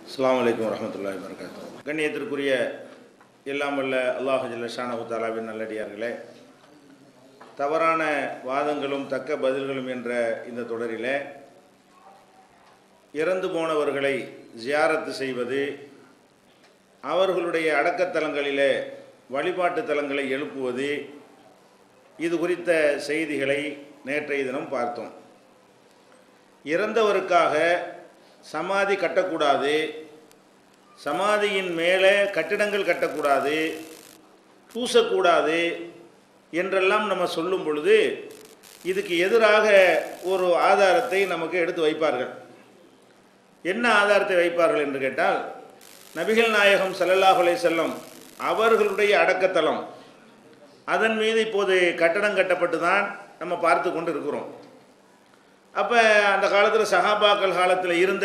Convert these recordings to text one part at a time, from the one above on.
அஸ்ஸலாமு அலைக்கும் வரஹ்மத்துல்லாஹி வபரகாத்துஹு கண்ணியத்திற்குரிய எல்லாம் வல்ல அல்லாஹ் ஜல்ல ஷானஹு தஆலாவின் நல்லடியார்களே தவறான வாதங்களும் தக்க பதில்களும் என்ற இந்த தொடரிலே இறந்து போனவர்களை ஜியாரத்து செய்வது அவர்களுடைய அடக்கத்தலங்களிலே வழிபாட்டு தலங்களை எழுப்புவது இது குறித்த செய்திகளை நேற்றைய தினம் பார்த்தோம் இறந்தவருக்காக சமாதி கட்டக்கூடாது சமாதியின் மேலே கட்டிடங்கள் கட்டக்கூடாது பூசக்கூடாது என்றெல்லாம் நம்ம சொல்லும் பொழுது இதுக்கு எதிராக ஒரு ஆதாரத்தை நமக்கு எடுத்து வைப்பார்கள் என்ன ஆதாரத்தை வைப்பார்கள் என்று கேட்டால் நபிகள் நாயகம் ஸல்லல்லாஹு அலைஹி செல்லம் அவர்களுடைய அடக்கத்தலம் அதன் மீது இப்போது கட்டடம் கட்டப்பட்டு தான் நம்ம பார்த்து கொண்டு இருக்கிறோம் அப்போ அந்த காலத்தில் சஹாபாக்கள் காலத்தில் இருந்த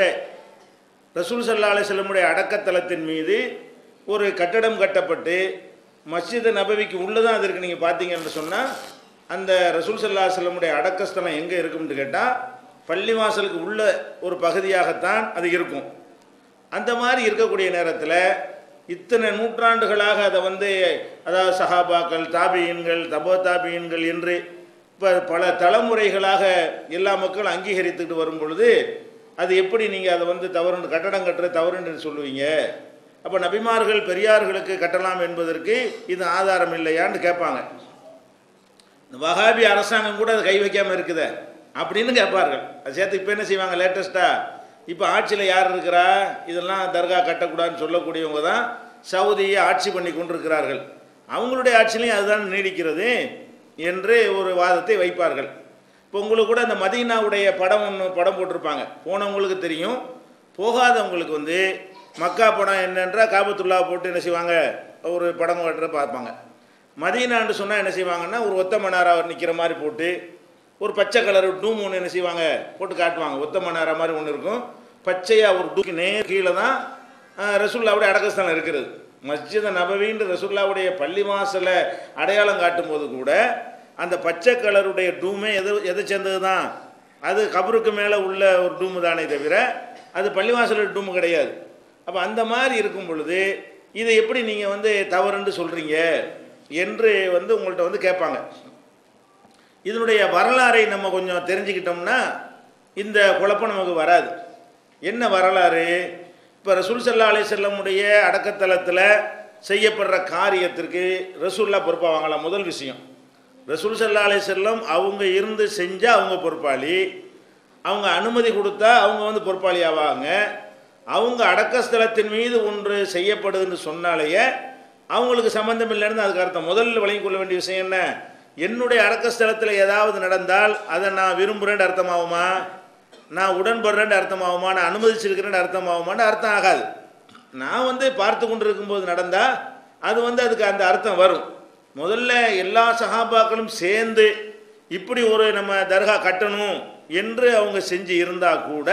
ரசூல் சல்லா அலிஸ்லமுடைய அடக்கத்தலத்தின் மீது ஒரு கட்டடம் கட்டப்பட்டு மஸ்ஜித் நபவிக்கு உள்ளே தான் அது இருக்குது நீங்கள் பார்த்தீங்கன்னு சொன்னால் அந்த ரசூல் சல்லா செல்லமுடைய அடக்கஸ்தலம் எங்கே இருக்கும்னு கேட்டால் பள்ளிவாசலுக்கு உள்ள ஒரு பகுதியாகத்தான் அது இருக்கும் அந்த மாதிரி இருக்கக்கூடிய நேரத்தில் இத்தனை நூற்றாண்டுகளாக அதை வந்து அதாவது சஹாபாக்கள் தாபியன்கள் தபோ தாபியன்கள் என்று இப்போ பல தலைமுறைகளாக எல்லா மக்களும் அங்கீகரித்துட்டு வரும் பொழுது அது எப்படி நீங்கள் அதை வந்து தவறு கட்டடம் கட்டுற தவறுன்னு சொல்லுவீங்க அப்போ நபிமார்கள் பெரியார்களுக்கு கட்டலாம் என்பதற்கு இது ஆதாரம் இல்லையான்னு கேட்பாங்க இந்த வகாபி அரசாங்கம் கூட அதை கை வைக்காமல் இருக்குதே அப்படின்னு கேட்பார்கள் அது சேர்த்து இப்போ என்ன செய்வாங்க லேட்டஸ்ட்டாக இப்போ ஆட்சியில் யார் இருக்கிறா இதெல்லாம் தர்கா கட்டக்கூடாதுன்னு சொல்லக்கூடியவங்க தான் சவுதியை ஆட்சி பண்ணி கொண்டிருக்கிறார்கள் அவங்களுடைய ஆட்சிலையும் அதுதான் நீடிக்கிறது என்று ஒரு வாதத்தை வைப்பார்கள் இப்போ உங்களுக்கு கூட இந்த மதீனாவுடைய படம் ஒன்று படம் போட்டிருப்பாங்க போனவங்களுக்கு தெரியும் போகாதவங்களுக்கு வந்து மக்கா படம் என்னன்றா காபத்துல்லா போட்டு என்ன செய்வாங்க ஒரு படம் கட்டுற பார்ப்பாங்க மதீனான்னு சொன்னால் என்ன செய்வாங்கன்னா ஒரு ஒத்த மணாரா நிற்கிற மாதிரி போட்டு ஒரு பச்சை கலர் டூம் ஒன்று என்ன செய்வாங்க போட்டு காட்டுவாங்க ஒத்த மணாரா மாதிரி ஒன்று இருக்கும் பச்சையாக ஒரு டூக்கு நேர் கீழே தான் அஹ், ரசூல்லாவுடைய அடக்கஸ்தானம் இருக்கிறது மஸ்ஜித நபவின்ற ரசூல்லாவுடைய பள்ளி வாசலை அடையாளம் காட்டும் போது கூட அந்த பச்சை கலருடைய டூமே எது எதை சேர்ந்தது தான் அது கபருக்கு மேலே உள்ள ஒரு டூமு தானே தவிர அது பள்ளிவாசல் டூமு கிடையாது அப்போ அந்த மாதிரி இருக்கும் பொழுது இதை எப்படி நீங்கள் வந்து தவறுன்னு சொல்கிறீங்க என்று வந்து உங்கள்கிட்ட வந்து கேட்பாங்க இதனுடைய வரலாறை நம்ம கொஞ்சம் தெரிஞ்சுக்கிட்டோம்னா இந்த குழப்பம் நமக்கு வராது என்ன வரலாறு இப்போ ரசூல் சல்லா அலி செல்லமுடைய அடக்கத்தலத்தில் செய்யப்படுற காரியத்திற்கு ரசூல்லா பொறுப்பாவாங்களாம் முதல் விஷயம் ரசூல் சல்லா அலி செல்லம் அவங்க இருந்து செஞ்சால் அவங்க பொறுப்பாளி அவங்க அனுமதி கொடுத்தா அவங்க வந்து பொறுப்பாளி ஆவாங்க அவங்க அடக்கஸ்தலத்தின் மீது ஒன்று செய்யப்படுதுன்னு சொன்னாலேயே அவங்களுக்கு சம்பந்தம் இல்லைன்னு அதுக்கு அர்த்தம் முதல்ல வழங்கிக் கொள்ள வேண்டிய விஷயம் என்ன என்னுடைய அடக்கஸ்தலத்தில் ஏதாவது நடந்தால் அதை நான் விரும்புகிறேன்னு அர்த்தமாகுமா நான் உடன்படுறேன்னு அர்த்தமாகுமா நான் அனுமதிச்சிருக்கிறேன்னு அர்த்தமாகுமான்னு அர்த்தம் ஆகாது நான் வந்து பார்த்து கொண்டு இருக்கும்போது நடந்தால் அது வந்து அதுக்கு அந்த அர்த்தம் வரும் முதல்ல எல்லா சகாபாக்களும் சேர்ந்து இப்படி ஒரு நம்ம தர்கா கட்டணும் என்று அவங்க செஞ்சு இருந்தால் கூட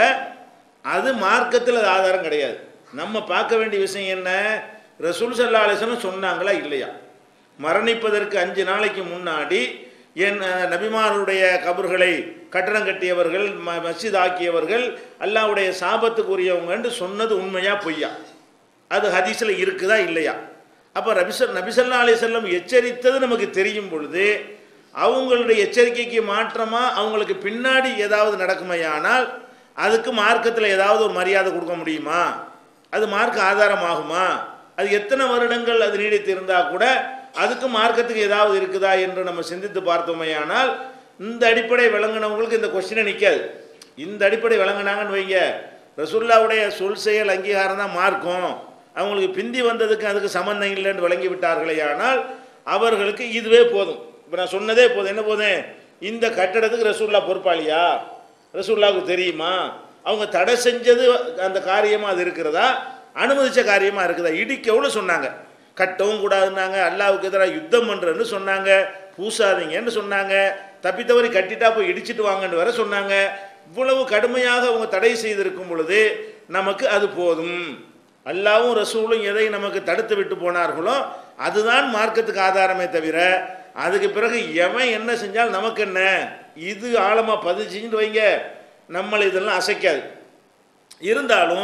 அது மார்க்கத்தில் அது ஆதாரம் கிடையாது நம்ம பார்க்க வேண்டிய விஷயம் என்ன ரசூல் சல்லா அலிஸ்லம் சொன்னாங்களா இல்லையா மரணிப்பதற்கு அஞ்சு நாளைக்கு முன்னாடி என் அஹ், நபிமாருடைய கபர்களை கட்டடம் கட்டியவர்கள் ம மஸ்ஜித் ஆக்கியவர்கள் அல்லாவுடைய சாபத்துக்குரியவங்கன்னு சொன்னது உண்மையா பொய்யா அது ஹதீஸில் இருக்குதா இல்லையா அப்போ ரபிசல் நபிசல்லா அலி செல்லம் எச்சரித்தது நமக்கு தெரியும் பொழுது அவங்களுடைய எச்சரிக்கைக்கு மாற்றமாக அவங்களுக்கு பின்னாடி ஏதாவது நடக்குமையானால் அதுக்கு மார்க்கத்தில் ஏதாவது ஒரு மரியாதை கொடுக்க முடியுமா அது மார்க்க ஆதாரம் ஆகுமா அது எத்தனை வருடங்கள் அது நீடித்து இருந்தால் கூட அதுக்கு மார்க்கத்துக்கு ஏதாவது இருக்குதா என்று நம்ம சிந்தித்து பார்த்தோமேயானால் இந்த அடிப்படை விளங்கினவங்களுக்கு இந்த கொஸ்டினே நிற்காது இந்த அடிப்படை விளங்குனாங்கன்னு வைங்க ரசுல்லாவுடைய சொல் செயல் அங்கீகாரம் தான் மார்க்கம் அவங்களுக்கு பிந்தி வந்ததுக்கு அதுக்கு சம்மந்தம் இல்லைன்னு விளங்கி விட்டார்களே ஆனால் அவர்களுக்கு இதுவே போதும் இப்போ நான் சொன்னதே போதும் என்ன போதும் இந்த கட்டடத்துக்கு ரசூல்லா பொறுப்பாளியா ரசூல்லாவுக்கு தெரியுமா அவங்க தடை செஞ்சது அந்த காரியமாக அது இருக்கிறதா அனுமதிச்ச காரியமாக இருக்குதா இடிக்கவும் சொன்னாங்க கட்டவும் கூடாதுன்னாங்க அல்லாவுக்கு எதிராக யுத்தம் பண்ணுறேன்னு சொன்னாங்க பூசாதீங்கன்னு சொன்னாங்க தப்பித்தவரி கட்டிட்டா போய் இடிச்சிட்டு வாங்கன்னு வர சொன்னாங்க இவ்வளவு கடுமையாக அவங்க தடை செய்திருக்கும் பொழுது நமக்கு அது போதும் அல்லாவும் ரசூலும் எதை நமக்கு தடுத்து விட்டு போனார்களோ அதுதான் மார்க்கத்துக்கு ஆதாரமே தவிர அதுக்கு பிறகு எவன் என்ன செஞ்சால் நமக்கு என்ன இது ஆழமாக பதிச்சுட்டு வைங்க நம்மளை இதெல்லாம் அசைக்காது இருந்தாலும்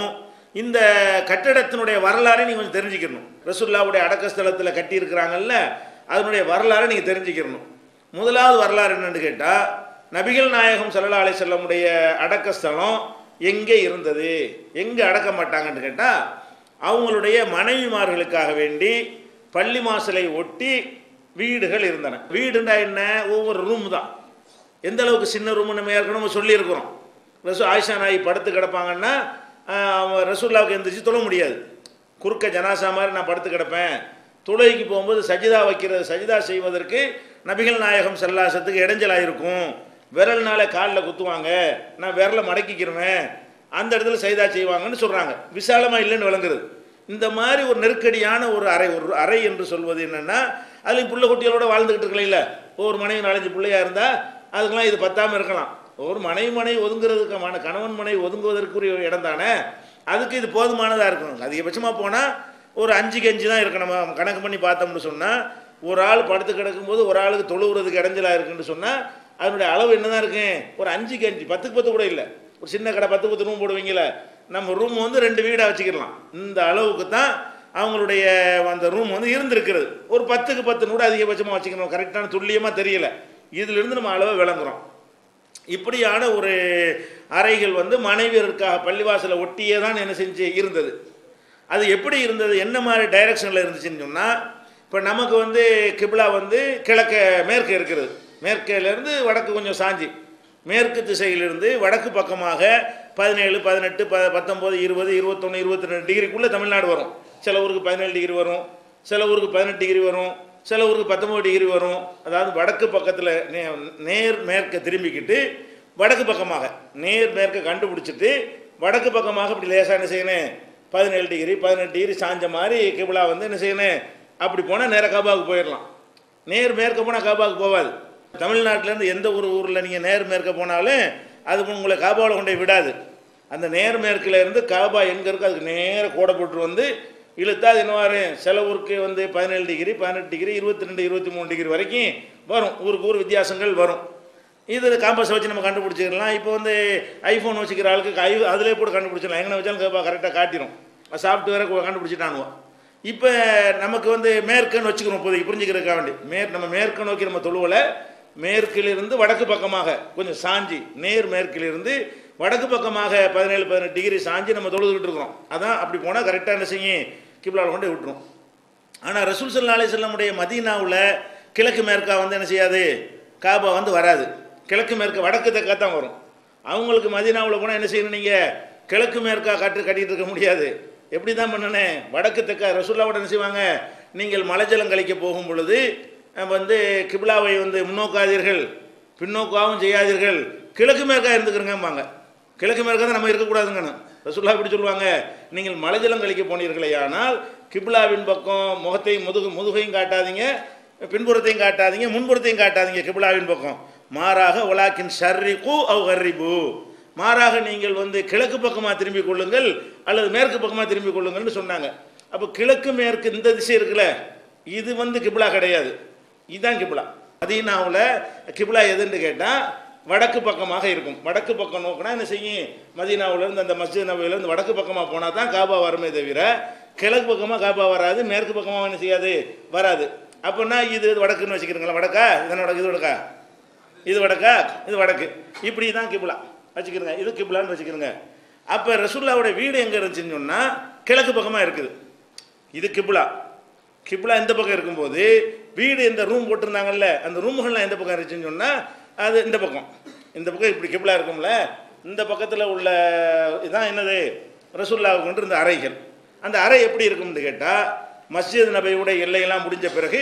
இந்த கட்டடத்தினுடைய வரலாறை நீங்கள் கொஞ்சம் தெரிஞ்சுக்கணும் ரசுல்லாவுடைய அடக்க ஸ்தலத்தில் கட்டியிருக்கிறாங்கல்ல அதனுடைய வரலாறை நீங்கள் தெரிஞ்சுக்கிறணும் முதலாவது வரலாறு என்னன்னு கேட்டால் நபிகள் நாயகம் சல்லா அலி செல்லமுடைய அடக்க ஸ்தலம் எங்கே இருந்தது எங்கே அடக்க மாட்டாங்கன்னு கேட்டால் அவங்களுடைய மனைவிமார்களுக்காக வேண்டி பள்ளி மாசலை ஒட்டி வீடுகள் இருந்தன வீடுண்டா என்ன ஒவ்வொரு ரூம் தான் எந்த அளவுக்கு சின்ன ரூம் நம்ம ஏற்கனவே சொல்லியிருக்கிறோம் ரசூ ஆயிஷா நாய் படுத்து கிடப்பாங்கன்னா ஆஹ், அவங்க ரசூல்லாவுக்கு எந்திரிச்சு தொழ முடியாது குறுக்க ஜனாசா மாதிரி நான் படுத்து கிடப்பேன் தொழுகைக்கு போகும்போது சஜிதா வைக்கிறது சஜிதா செய்வதற்கு நபிகள் நாயகம் செல்லாசத்துக்கு இடைஞ்சலாக இருக்கும் விரல்னால காலில் குத்துவாங்க நான் விரலை மடக்கிக்கிறேன் அந்த இடத்துல சைதா செய்வாங்கன்னு சொல்கிறாங்க விசாலமாக இல்லைன்னு விளங்குறது இந்த மாதிரி ஒரு நெருக்கடியான ஒரு அறை ஒரு அறை என்று சொல்வது என்னென்னா அதுலேயும் புள்ள குட்டிகளோட வாழ்ந்துக்கிட்டு இருக்கலாம் இல்லை ஒரு மனைவி நாலஞ்சு பிள்ளையா இருந்தால் அதுக்கெல்லாம் இது பத்தாமல் இருக்கலாம் ஒரு மனைவி மனைவி ஒதுங்குறதுக்கு மன கணவன் மனைவி ஒதுங்குவதற்குரிய ஒரு இடம் தானே அதுக்கு இது போதுமானதாக இருக்கும் அதிகபட்சமாக போனால் ஒரு அஞ்சுக்கு அஞ்சு தான் இருக்கு நம்ம கணக்கு பண்ணி பார்த்தோம்னு சொன்னால் ஒரு ஆள் படுத்து கிடக்கும்போது ஒரு ஆளுக்கு தொழுவுறதுக்கு இடைஞ்சலாக இருக்குன்னு சொன்னால் அதனுடைய அளவு என்ன தான் இருக்கு ஒரு அஞ்சுக்கு அஞ்சு பத்துக்கு பத்து கூட இல்லை ஒரு சின்ன கடை பத்து பத்து ரூம் போடுவீங்களே நம்ம ரூம் வந்து ரெண்டு வீடாக வச்சுக்கிடலாம் இந்த அளவுக்கு தான் அவங்களுடைய அந்த ரூம் வந்து இருந்திருக்கிறது ஒரு பத்துக்கு பத்து கூட அதிகபட்சமாக வச்சுக்கணும் கரெக்டான துல்லியமாக தெரியல இதிலிருந்து நம்ம அளவை விளங்குறோம் இப்படியான ஒரு அறைகள் வந்து மனைவியருக்காக பள்ளிவாசலை ஒட்டியே தான் என்ன செஞ்சு இருந்தது அது எப்படி இருந்தது என்ன மாதிரி டைரக்ஷனில் இருந்துச்சுன்னு சொன்னால் இப்போ நமக்கு வந்து கிப்லா வந்து கிழக்க மேற்கு இருக்கிறது மேற்கிலேருந்து வடக்கு கொஞ்சம் சாஞ்சி மேற்கு திசையிலிருந்து வடக்கு பக்கமாக பதினேழு பதினெட்டு ப பத்தொம்போது இருபது இருபத்தொன்று இருபத்தி ரெண்டு டிகிரிக்குள்ளே தமிழ்நாடு வரும் சில ஊருக்கு பதினேழு டிகிரி வரும் சில ஊருக்கு பதினெட்டு டிகிரி வரும் சில ஊருக்கு பத்தொம்பது டிகிரி வரும் அதாவது வடக்கு பக்கத்தில் நே நேர் மேற்க திரும்பிக்கிட்டு வடக்கு பக்கமாக நேர் மேற்க கண்டுபிடிச்சிட்டு வடக்கு பக்கமாக இப்படி லேசாக என்ன செய்யணும் பதினேழு டிகிரி பதினெட்டு டிகிரி சாஞ்ச மாதிரி கிபிலா வந்து என்ன செய்யணும் அப்படி போனால் நேராக காபாவுக்கு போயிடலாம் நேர் மேற்க போனால் காபாவுக்கு போகாது தமிழ்நாட்டிலேருந்து எந்த ஒரு ஊரில் நீங்கள் நேர் மேற்க போனாலும் அது உங்களை காபாவில் கொண்டு போய் விடாது அந்த நேர் மேற்குல இருந்து காபா எங்கே இருக்கோ அதுக்கு நேராக கோடை போட்டு வந்து இழுத்தா அது என்னவாரு சில ஊருக்கு வந்து பதினேழு டிகிரி பதினெட்டு டிகிரி இருபத்தி ரெண்டு இருபத்தி மூணு டிகிரி வரைக்கும் வரும் ஊருக்கு ஊர் வித்தியாசங்கள் வரும் இது காம்பஸ் வச்சு நம்ம கண்டுபிடிச்சிக்கலாம் இப்போ வந்து ஐஃபோன் வச்சுக்கிற ஆளுக்கு ஐ அதிலே கூட கண்டுபிடிச்சிடலாம் எங்கே வச்சாலும் கரெக்டாக காட்டிடும் சாஃப்ட்வேரை கண்டுபிடிச்சிட்டானுவோம் இப்போ நமக்கு வந்து மேற்குன்னு வச்சுக்கிறோம் இப்போதைக்கு புரிஞ்சுக்கிறதுக்காக வேண்டி மேற் நம்ம மேற்கு நோக்கி நம்ம தொழுவலை மேற்கிலிருந்து வடக்கு பக்கமாக கொஞ்சம் சாஞ்சி நேர் மேற்கிலிருந்து வடக்கு பக்கமாக பதினேழு பதினெட்டு டிகிரி சாஞ்சி நம்ம தொழுதுகிட்டு இருக்கிறோம் அதான் அப்படி போனால் கரெக்டாக என்ன செய்யும் கிப்லாவில் கொண்டு விட்டுரும் ஆனால் ரசூல் சல்லா அலி செல்லமுடைய மதீனாவில் கிழக்கு மேற்கா வந்து என்ன செய்யாது காபா வந்து வராது கிழக்கு மேற்கு வடக்கு தெற்கா தான் வரும் அவங்களுக்கு மதீனாவில் போனால் என்ன செய்யணும் நீங்கள் கிழக்கு மேற்கா காட்டு கட்டிட்டு இருக்க முடியாது எப்படி தான் பண்ணனே வடக்கு தெற்கா ரசூல்லாவோட என்ன செய்வாங்க நீங்கள் மலைஜலம் கழிக்க போகும் பொழுது அஹ், வந்து கிப்லாவை வந்து முன்னோக்காதீர்கள் பின்னோக்காவும் செய்யாதீர்கள் கிழக்கு மேற்கா இருந்துக்கிறங்கம்பாங்க கிழக்கு மேற்கா தான் நம்ம இருக்கக்கூடாதுங்கன்னு ரசூல்லா இப்படி சொல்லுவாங்க நீங்கள் மலைஜலம் கழிக்க போனீர்களே ஆனால் கிப்லாவின் பக்கம் முகத்தை முதுகு முதுகையும் காட்டாதீங்க பின்புறத்தையும் காட்டாதீங்க முன்புறத்தையும் காட்டாதீங்க கிப்லாவின் பக்கம் மாறாக ஒலாக்கின் ஷர்ரிகு அவ் ஹர்ரிபு மாறாக நீங்கள் வந்து கிழக்கு பக்கமாக திரும்பிக் கொள்ளுங்கள் அல்லது மேற்கு பக்கமாக திரும்பிக் கொள்ளுங்கள்னு சொன்னாங்க அப்போ கிழக்கு மேற்கு இந்த திசை இருக்குல்ல இது வந்து கிப்லா கிடையாது இதுதான் கிப்லா மதீனாவில் கிப்லா எதுன்னு கேட்டால் வடக்கு பக்கமாக இருக்கும் வடக்கு பக்கம் நோக்கினா என்ன செய்யும் மதீனாவுலேருந்து அந்த மஸ்ஜித் நபையிலேருந்து வடக்கு பக்கமாக போனால் தான் காபா வருமே தவிர கிழக்கு பக்கமாக காபா வராது மேற்கு பக்கமாக என்ன செய்யாது வராது அப்படின்னா இது வடக்குன்னு வச்சுக்கிறீங்களா வடக்கா இதன வடக்கு இது வடக்கா இது வடக்கா இது வடக்கு இப்படி தான் கிப்லா வச்சுக்கிறங்க இது கிப்லான்னு வச்சுக்கிறங்க அப்போ ரசூல்லாவோட வீடு எங்கே இருந்துச்சுன்னு சொன்னால் கிழக்கு பக்கமாக இருக்குது இது கிப்லா கிப்லா இந்த பக்கம் இருக்கும்போது வீடு இந்த ரூம் போட்டிருந்தாங்கல்ல அந்த ரூம்கள்லாம் எந்த பக்கம் இருந்துச்சுன்னு சொன்னால் அது இந்த பக்கம் இந்த பக்கம் இப்படி கிப்லா இருக்கும்ல இந்த பக்கத்தில் உள்ள இதான் என்னது ரசூல்லாவுக்கு கொண்டு இருந்த அறைகள் அந்த அறை எப்படி இருக்கும்னு கேட்டால் மஸ்ஜித் நபையோட எல்லையெல்லாம் முடிஞ்ச பிறகு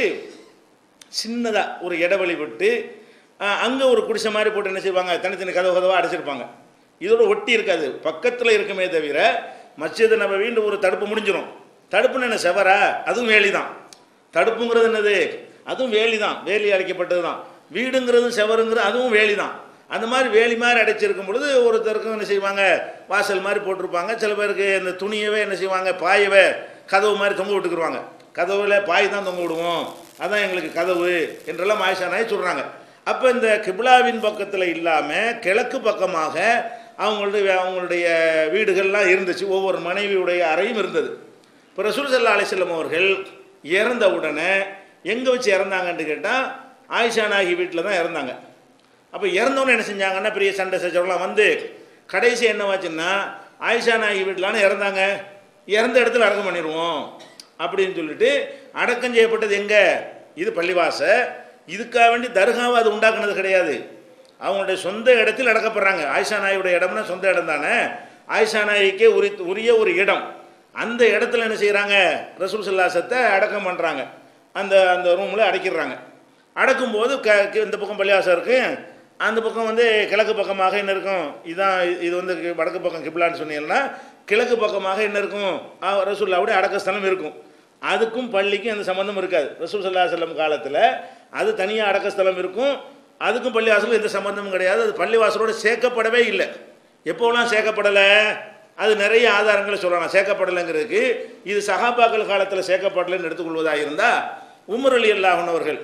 சின்னதாக ஒரு இடைவெளி விட்டு அங்கே ஒரு குடிசை மாதிரி போட்டு என்ன செய்வாங்க தனித்தனி கதவு கதவாக அடைச்சிருப்பாங்க இதோட ஒட்டி இருக்காது பக்கத்தில் இருக்குமே தவிர மஸ்ஜித் நபவின்னு ஒரு தடுப்பு முடிஞ்சிடும் தடுப்புன்னு என்ன செவரா அதுவும் வேலி தான் தடுப்புங்கிறது என்னது அதுவும் வேலி தான் வேலி அடைக்கப்பட்டது தான் வீடுங்கிறதும் செவருங்கிறது அதுவும் வேலி தான் அந்த மாதிரி வேலி மாதிரி அடைச்சிருக்கும் பொழுது ஒருத்தருக்கும் என்ன செய்வாங்க வாசல் மாதிரி போட்டிருப்பாங்க சில பேருக்கு இந்த துணியவே என்ன செய்வாங்க பாயவே கதவு மாதிரி தொங்க விட்டுக்குருவாங்க கதவுல பாய் தான் தொங்க விடுவோம் அதான் எங்களுக்கு கதவு என்றெல்லாம் ஆயிஷா நாய் சொல்கிறாங்க அப்போ இந்த கிப்லாவின் பக்கத்தில் இல்லாமல் கிழக்கு பக்கமாக அவங்களுடைய அவங்களுடைய வீடுகள்லாம் இருந்துச்சு ஒவ்வொரு மனைவியுடைய அறையும் இருந்தது இப்போ ரசூல் சல்லா அலிஸ்லம் அவர்கள் இறந்த உடனே எங்கே வச்சு இறந்தாங்கன்னு கேட்டால் ஆயிஷா நாயகி வீட்டில் தான் இறந்தாங்க அப்போ இறந்தவொன்னே என்ன செஞ்சாங்கன்னா பெரிய சண்டை சச்சரவுலாம் வந்து கடைசி என்னவாச்சுன்னா ஆயிஷா நாயகி வீட்டிலான்னு இறந்தாங்க இறந்த இடத்துல அடக்கம் பண்ணிடுவோம் அப்படின்னு சொல்லிட்டு அடக்கம் செய்யப்பட்டது எங்கே இது பள்ளிவாச இதுக்காக வேண்டி தர்காவை அது உண்டாக்குனது கிடையாது அவங்களுடைய சொந்த இடத்தில் அடக்கப்படுறாங்க ஆயிஷா நாயுடைய இடம்னா சொந்த இடம் தானே ஆயிஷா நாய்க்கே உரி உரிய ஒரு இடம் அந்த இடத்துல என்ன செய்கிறாங்க ரசூல் சல்லாசத்தை அடக்கம் பண்ணுறாங்க அந்த அந்த ரூமில் அடைக்கிறாங்க அடக்கும்போது க க- இந்த பக்கம் பள்ளிவாசம் இருக்கு அந்த பக்கம் வந்து கிழக்கு பக்கமாக என்ன இருக்கும் இதான் இ- இது வந்து கி- வடக்கு பக்கம் கிப்லான்னு சொன்னீங்கன்னா கிழக்கு பக்கமாக என்ன இருக்கும் ஆ, ரசூல்லாவுடைய அடக்க ஸ்தலம் இருக்கும் அதுக்கும் பள்ளிக்கும் எந்த சம்மந்தம் இருக்காது ரசூல் சல்லா செல்லம் காலத்தில் அது தனியாக அடக்க ஸ்தலம் இருக்கும் அதுக்கும் பள்ளிவாசலும் எந்த சம்மந்தமும் கிடையாது அது பள்ளிவாசலோடு சேர்க்கப்படவே இல்லை எப்போலாம் சேர்க்கப்படலை அது நிறைய ஆதாரங்களை சொல்லலாம் சேர்க்கப்படலைங்கிறதுக்கு இது சகாபாக்கள் காலத்தில் சேர்க்கப்படலைன்னு எடுத்துக்கொள்வதாக இருந்தால் உமர் அலி அல்லாஹன் அவர்கள்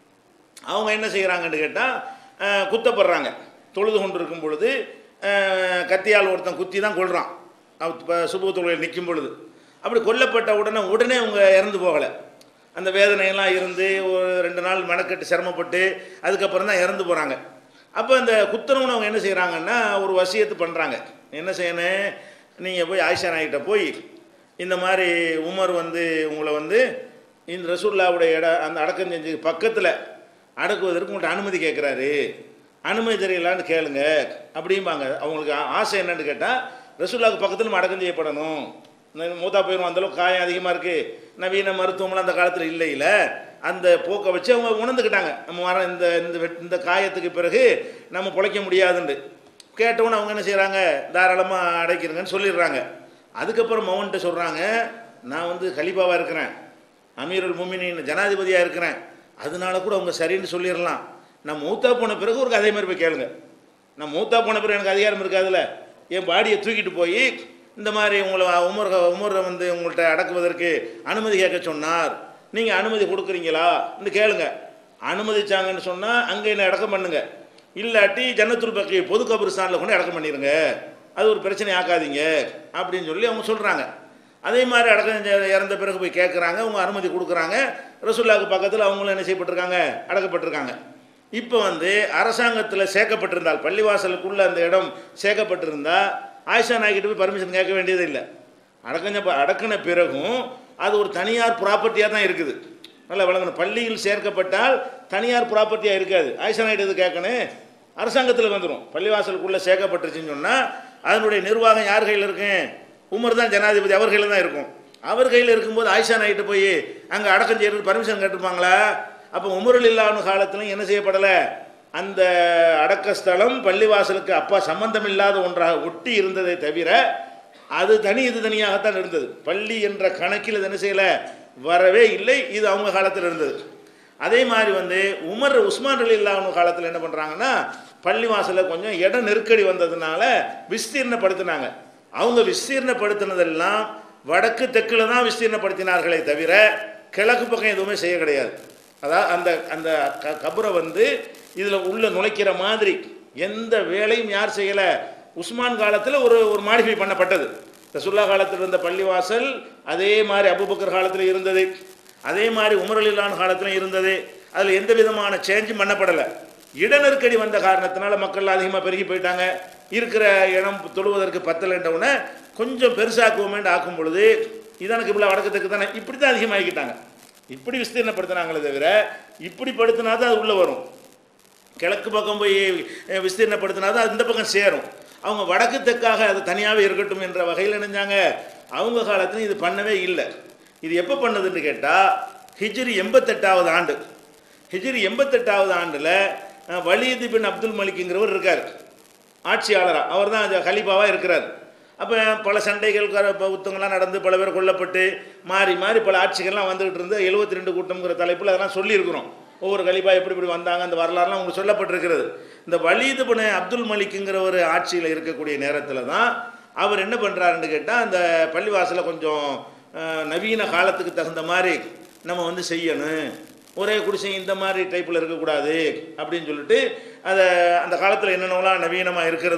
அவங்க என்ன செய்கிறாங்கன்னு கேட்டால் குத்தப்படுறாங்க தொழுது கொண்டு இருக்கும் பொழுது அஹ், கத்தியால் ஒருத்தன் குத்தி தான் கொள்கிறான் இப்போ சுபு தொழில் நிற்கும் பொழுது அப்படி கொல்லப்பட்ட உடனே உடனே அவங்க இறந்து போகலை அந்த வேதனையெல்லாம் இருந்து ஒரு ரெண்டு நாள் மெனக்கெட்டு சிரமப்பட்டு அதுக்கப்புறம் தான் இறந்து போகிறாங்க அப்போ அந்த குத்துறவனை அவங்க என்ன செய்கிறாங்கன்னா ஒரு வசியத்து பண்ணுறாங்க என்ன செய்யணும் நீங்கள் போய் ஆயிஷா நாய்கிட்ட போய் இந்த மாதிரி உமர் வந்து உங்களை வந்து இந்த ரசூல்லாவுடைய இட அந்த அடக்கம் செஞ்சு பக்கத்தில் அடக்குவதற்கு உங்கள்கிட்ட அனுமதி கேட்குறாரு அனுமதி தெரியலான்னு கேளுங்க அப்படிம்பாங்க அவங்களுக்கு ஆ- ஆசை என்னன்னு கேட்டால் ரசூல்லாவுக்கு பக்கத்தில் நம்ம அடக்கம் செய்யப்படணும் இந்த மூத்தா போயிடும் அந்தளவுக்கு காயம் அதிகமாக இருக்குது நவீன மருத்துவம்லாம் அந்த காலத்தில் இல்லை இல்லை அந்த போக்கை வச்சு அவங்க உணர்ந்துக்கிட்டாங்க நம்ம வர இந்த இந்த வெட்- இந்த காயத்துக்கு பிறகு நம்ம பிழைக்க முடியாதுன்னு கேட்டவுடனே அவங்க என்ன செய்கிறாங்க தாராளமாக அடைக்கிறங்கன்னு சொல்லிடுறாங்க அதுக்கப்புறம் மௌன்ட்ட சொல்கிறாங்க நான் வந்து கலிபாவாக இருக்கிறேன் அமீருல் முமினின் ஜனாதிபதியாக இருக்கிறேன் அதனால கூட அவங்க சரின்னு சொல்லிடலாம் நான் மூத்தா போன பிறகு ஒரு அதே மாதிரி போய் கேளுங்க நான் மூத்தா போன பிறகு எனக்கு அதிகாரம் இருக்காதுல்ல என் பாடியை தூக்கிட்டு போய் இந்த மாதிரி உங்களை உமர் உமரை வந்து உங்கள்கிட்ட அடக்குவதற்கு அனுமதி கேட்க சொன்னார் நீங்கள் அனுமதி கொடுக்குறீங்களா கேளுங்க அனுமதிச்சாங்கன்னு சொன்னால் அங்கே என்ன அடக்கம் பண்ணுங்க இல்லாட்டி ஜன்னத்துல் பக்கி பொது கபிரிஸ்தானில் கொண்டு அடக்கம் பண்ணிடுங்க அது ஒரு பிரச்சனை ஆக்காதீங்க அப்படின்னு சொல்லி அவங்க சொல்கிறாங்க அதே மாதிரி அடக்கம் செஞ்ச- இறந்த பிறகு போய் கேட்குறாங்க அவங்க அனுமதி கொடுக்குறாங்க ரசூல்லாவுக்கு பக்கத்தில் அவங்களும் என்ன செய்யப்பட்டிருக்காங்க அடக்கப்பட்டிருக்காங்க இப்போ வந்து அரசாங்கத்தில் சேர்க்கப்பட்டிருந்தால் பள்ளிவாசலுக்குள்ள அந்த இடம் சேர்க்கப்பட்டிருந்தா ஆயிஷா நாய்கிட்ட போய் பர்மிஷன் கேட்க வேண்டியது இல்லை அடக்கஞ்ச அடக்கின பிறகும் அது ஒரு தனியார் ப்ராப்பர்ட்டியாக தான் இருக்குது நல்லா விளங்கணும் பள்ளியில் சேர்க்கப்பட்டால் தனியார் ப்ராப்பர்ட்டியாக இருக்காது ஆயிஷா நாயுடு இது கேட்கணும் அரசாங்கத்தில் வந்துடும் பள்ளிவாசலுக்குள்ளே சேர்க்கப்பட்டுருச்சுன்னு சொன்னால் அதனுடைய நிர்வாகம் யார் கையில் இருக்கு உமர் தான் ஜனாதிபதி அவர் கையில் தான் இருக்கும் அவர் கையில் இருக்கும்போது ஆயிஷா நாயிட்டு போய் அங்கே அடக்கம் செய்யறது பர்மிஷன் கேட்டிருப்பாங்களா அப்போ உமருல் இல்லாத காலத்திலும் என்ன செய்யப்படலை அந்த அடக்க ஸ்தலம் பள்ளிவாசலுக்கு அப்பா சம்பந்தம் இல்லாத ஒன்றாக ஒட்டி இருந்ததை தவிர அது தனி இது தனியாகத்தான் இருந்தது பள்ளி என்ற கணக்கில் இது என்ன செய்யலை வரவே இல்லை இது அவங்க காலத்தில் இருந்தது அதே மாதிரி வந்து உமர் உஸ்மான் அலி இல்லாம காலத்தில் என்ன பண்ணுறாங்கன்னா பள்ளிவாசலில் கொஞ்சம் இட நெருக்கடி வந்ததுனால விஸ்தீர்ணப்படுத்தினாங்க அவங்க விஸ்தீர்ணப்படுத்தினதெல்லாம் வடக்கு தெற்கில் தான் விஸ்தீர்ணப்படுத்தினார்களே தவிர கிழக்கு பக்கம் எதுவுமே செய்ய கிடையாது அதாவது அந்த அந்த க கபரை வந்து இதில் உள்ள நுழைக்கிற மாதிரி எந்த வேலையும் யார் செய்யலை உஸ்மான் காலத்தில் ஒரு ஒரு மாடிஃபை பண்ணப்பட்டது ரசுல்லா காலத்தில் இருந்த பள்ளிவாசல் அதே மாதிரி அபுபக்கர் காலத்தில் இருந்தது அதே மாதிரி உமர் அலிலான் காலத்திலும் இருந்தது அதில் எந்த விதமான சேஞ்சும் பண்ணப்படலை இட நெருக்கடி வந்த காரணத்தினால மக்கள் அதிகமாக பெருகி போயிட்டாங்க இருக்கிற இடம் தொழுவதற்கு பத்தலைன்றவுடனே கொஞ்சம் பெருசாக்குவோமேன்னு ஆக்கும் பொழுது இதனுக்கு இவ்வளோ வடக்கத்துக்கு தானே இப்படி தான் அதிகமாகிக்கிட்டாங்க இப்படி விஸ்தீர்ணப்படுத்தினாங்களே தவிர இப்படி படுத்தினா தான் அது உள்ளே வரும் கிழக்கு பக்கம் போய் அஹ், விஸ்தீர்ணப்படுத்தினா தான் இந்த பக்கம் சேரும் அவங்க வடக்கு தெற்காக அது தனியாகவே இருக்கட்டும் என்ற வகையில் நினைஞ்சாங்க அவங்க காலத்துல இது பண்ணவே இல்லை இது எப்போ பண்ணதுன்னு கேட்டால் ஹிஜ்ரி எண்பத்தெட்டாவது ஆண்டு ஹிஜ்ரி எண்பத்தெட்டாவது ஆண்டில் வலியது பின் அப்துல் மலிக்குங்கிறவர் இருக்கார் ஆட்சியாளராக அவர் தான் ஹலீஃபாவாக இருக்கிறார் அப்போ பல சண்டைகள் கர- ப- யுத்தங்கள்லாம் நடந்து பல பேர் கொல்லப்பட்டு மாறி மாறி பல ஆட்சிகள்லாம் வந்துகிட்டு இருந்து எழுபத்தி ரெண்டு கூட்டம்ங்கிற தலைப்பில் அதெல்லாம் சொல்லியிருக்கிறோம் ஒவ்வொரு கலிபா எப்படி இப்படி வந்தாங்க அந்த வரலாறுலாம் உங்களுக்கு சொல்லப்பட்டிருக்கிறது இந்த வலீது பின் அப்துல் மலிக்குங்கிற ஒரு ஆட்சியில் இருக்கக்கூடிய நேரத்தில் தான் அவர் என்ன பண்ணுறாருன்னு கேட்டால் அந்த பள்ளிவாசலை கொஞ்சம் அஹ், நவீன காலத்துக்கு தகுந்த மாதிரி நம்ம வந்து செய்யணும் ஒரே குடிசை இந்த மாதிரி டைப்பில் இருக்கக்கூடாது அப்படின்னு சொல்லிட்டு அதை அந்த காலத்தில் என்னென்னலாம் நவீனமாக இருக்கிறதோ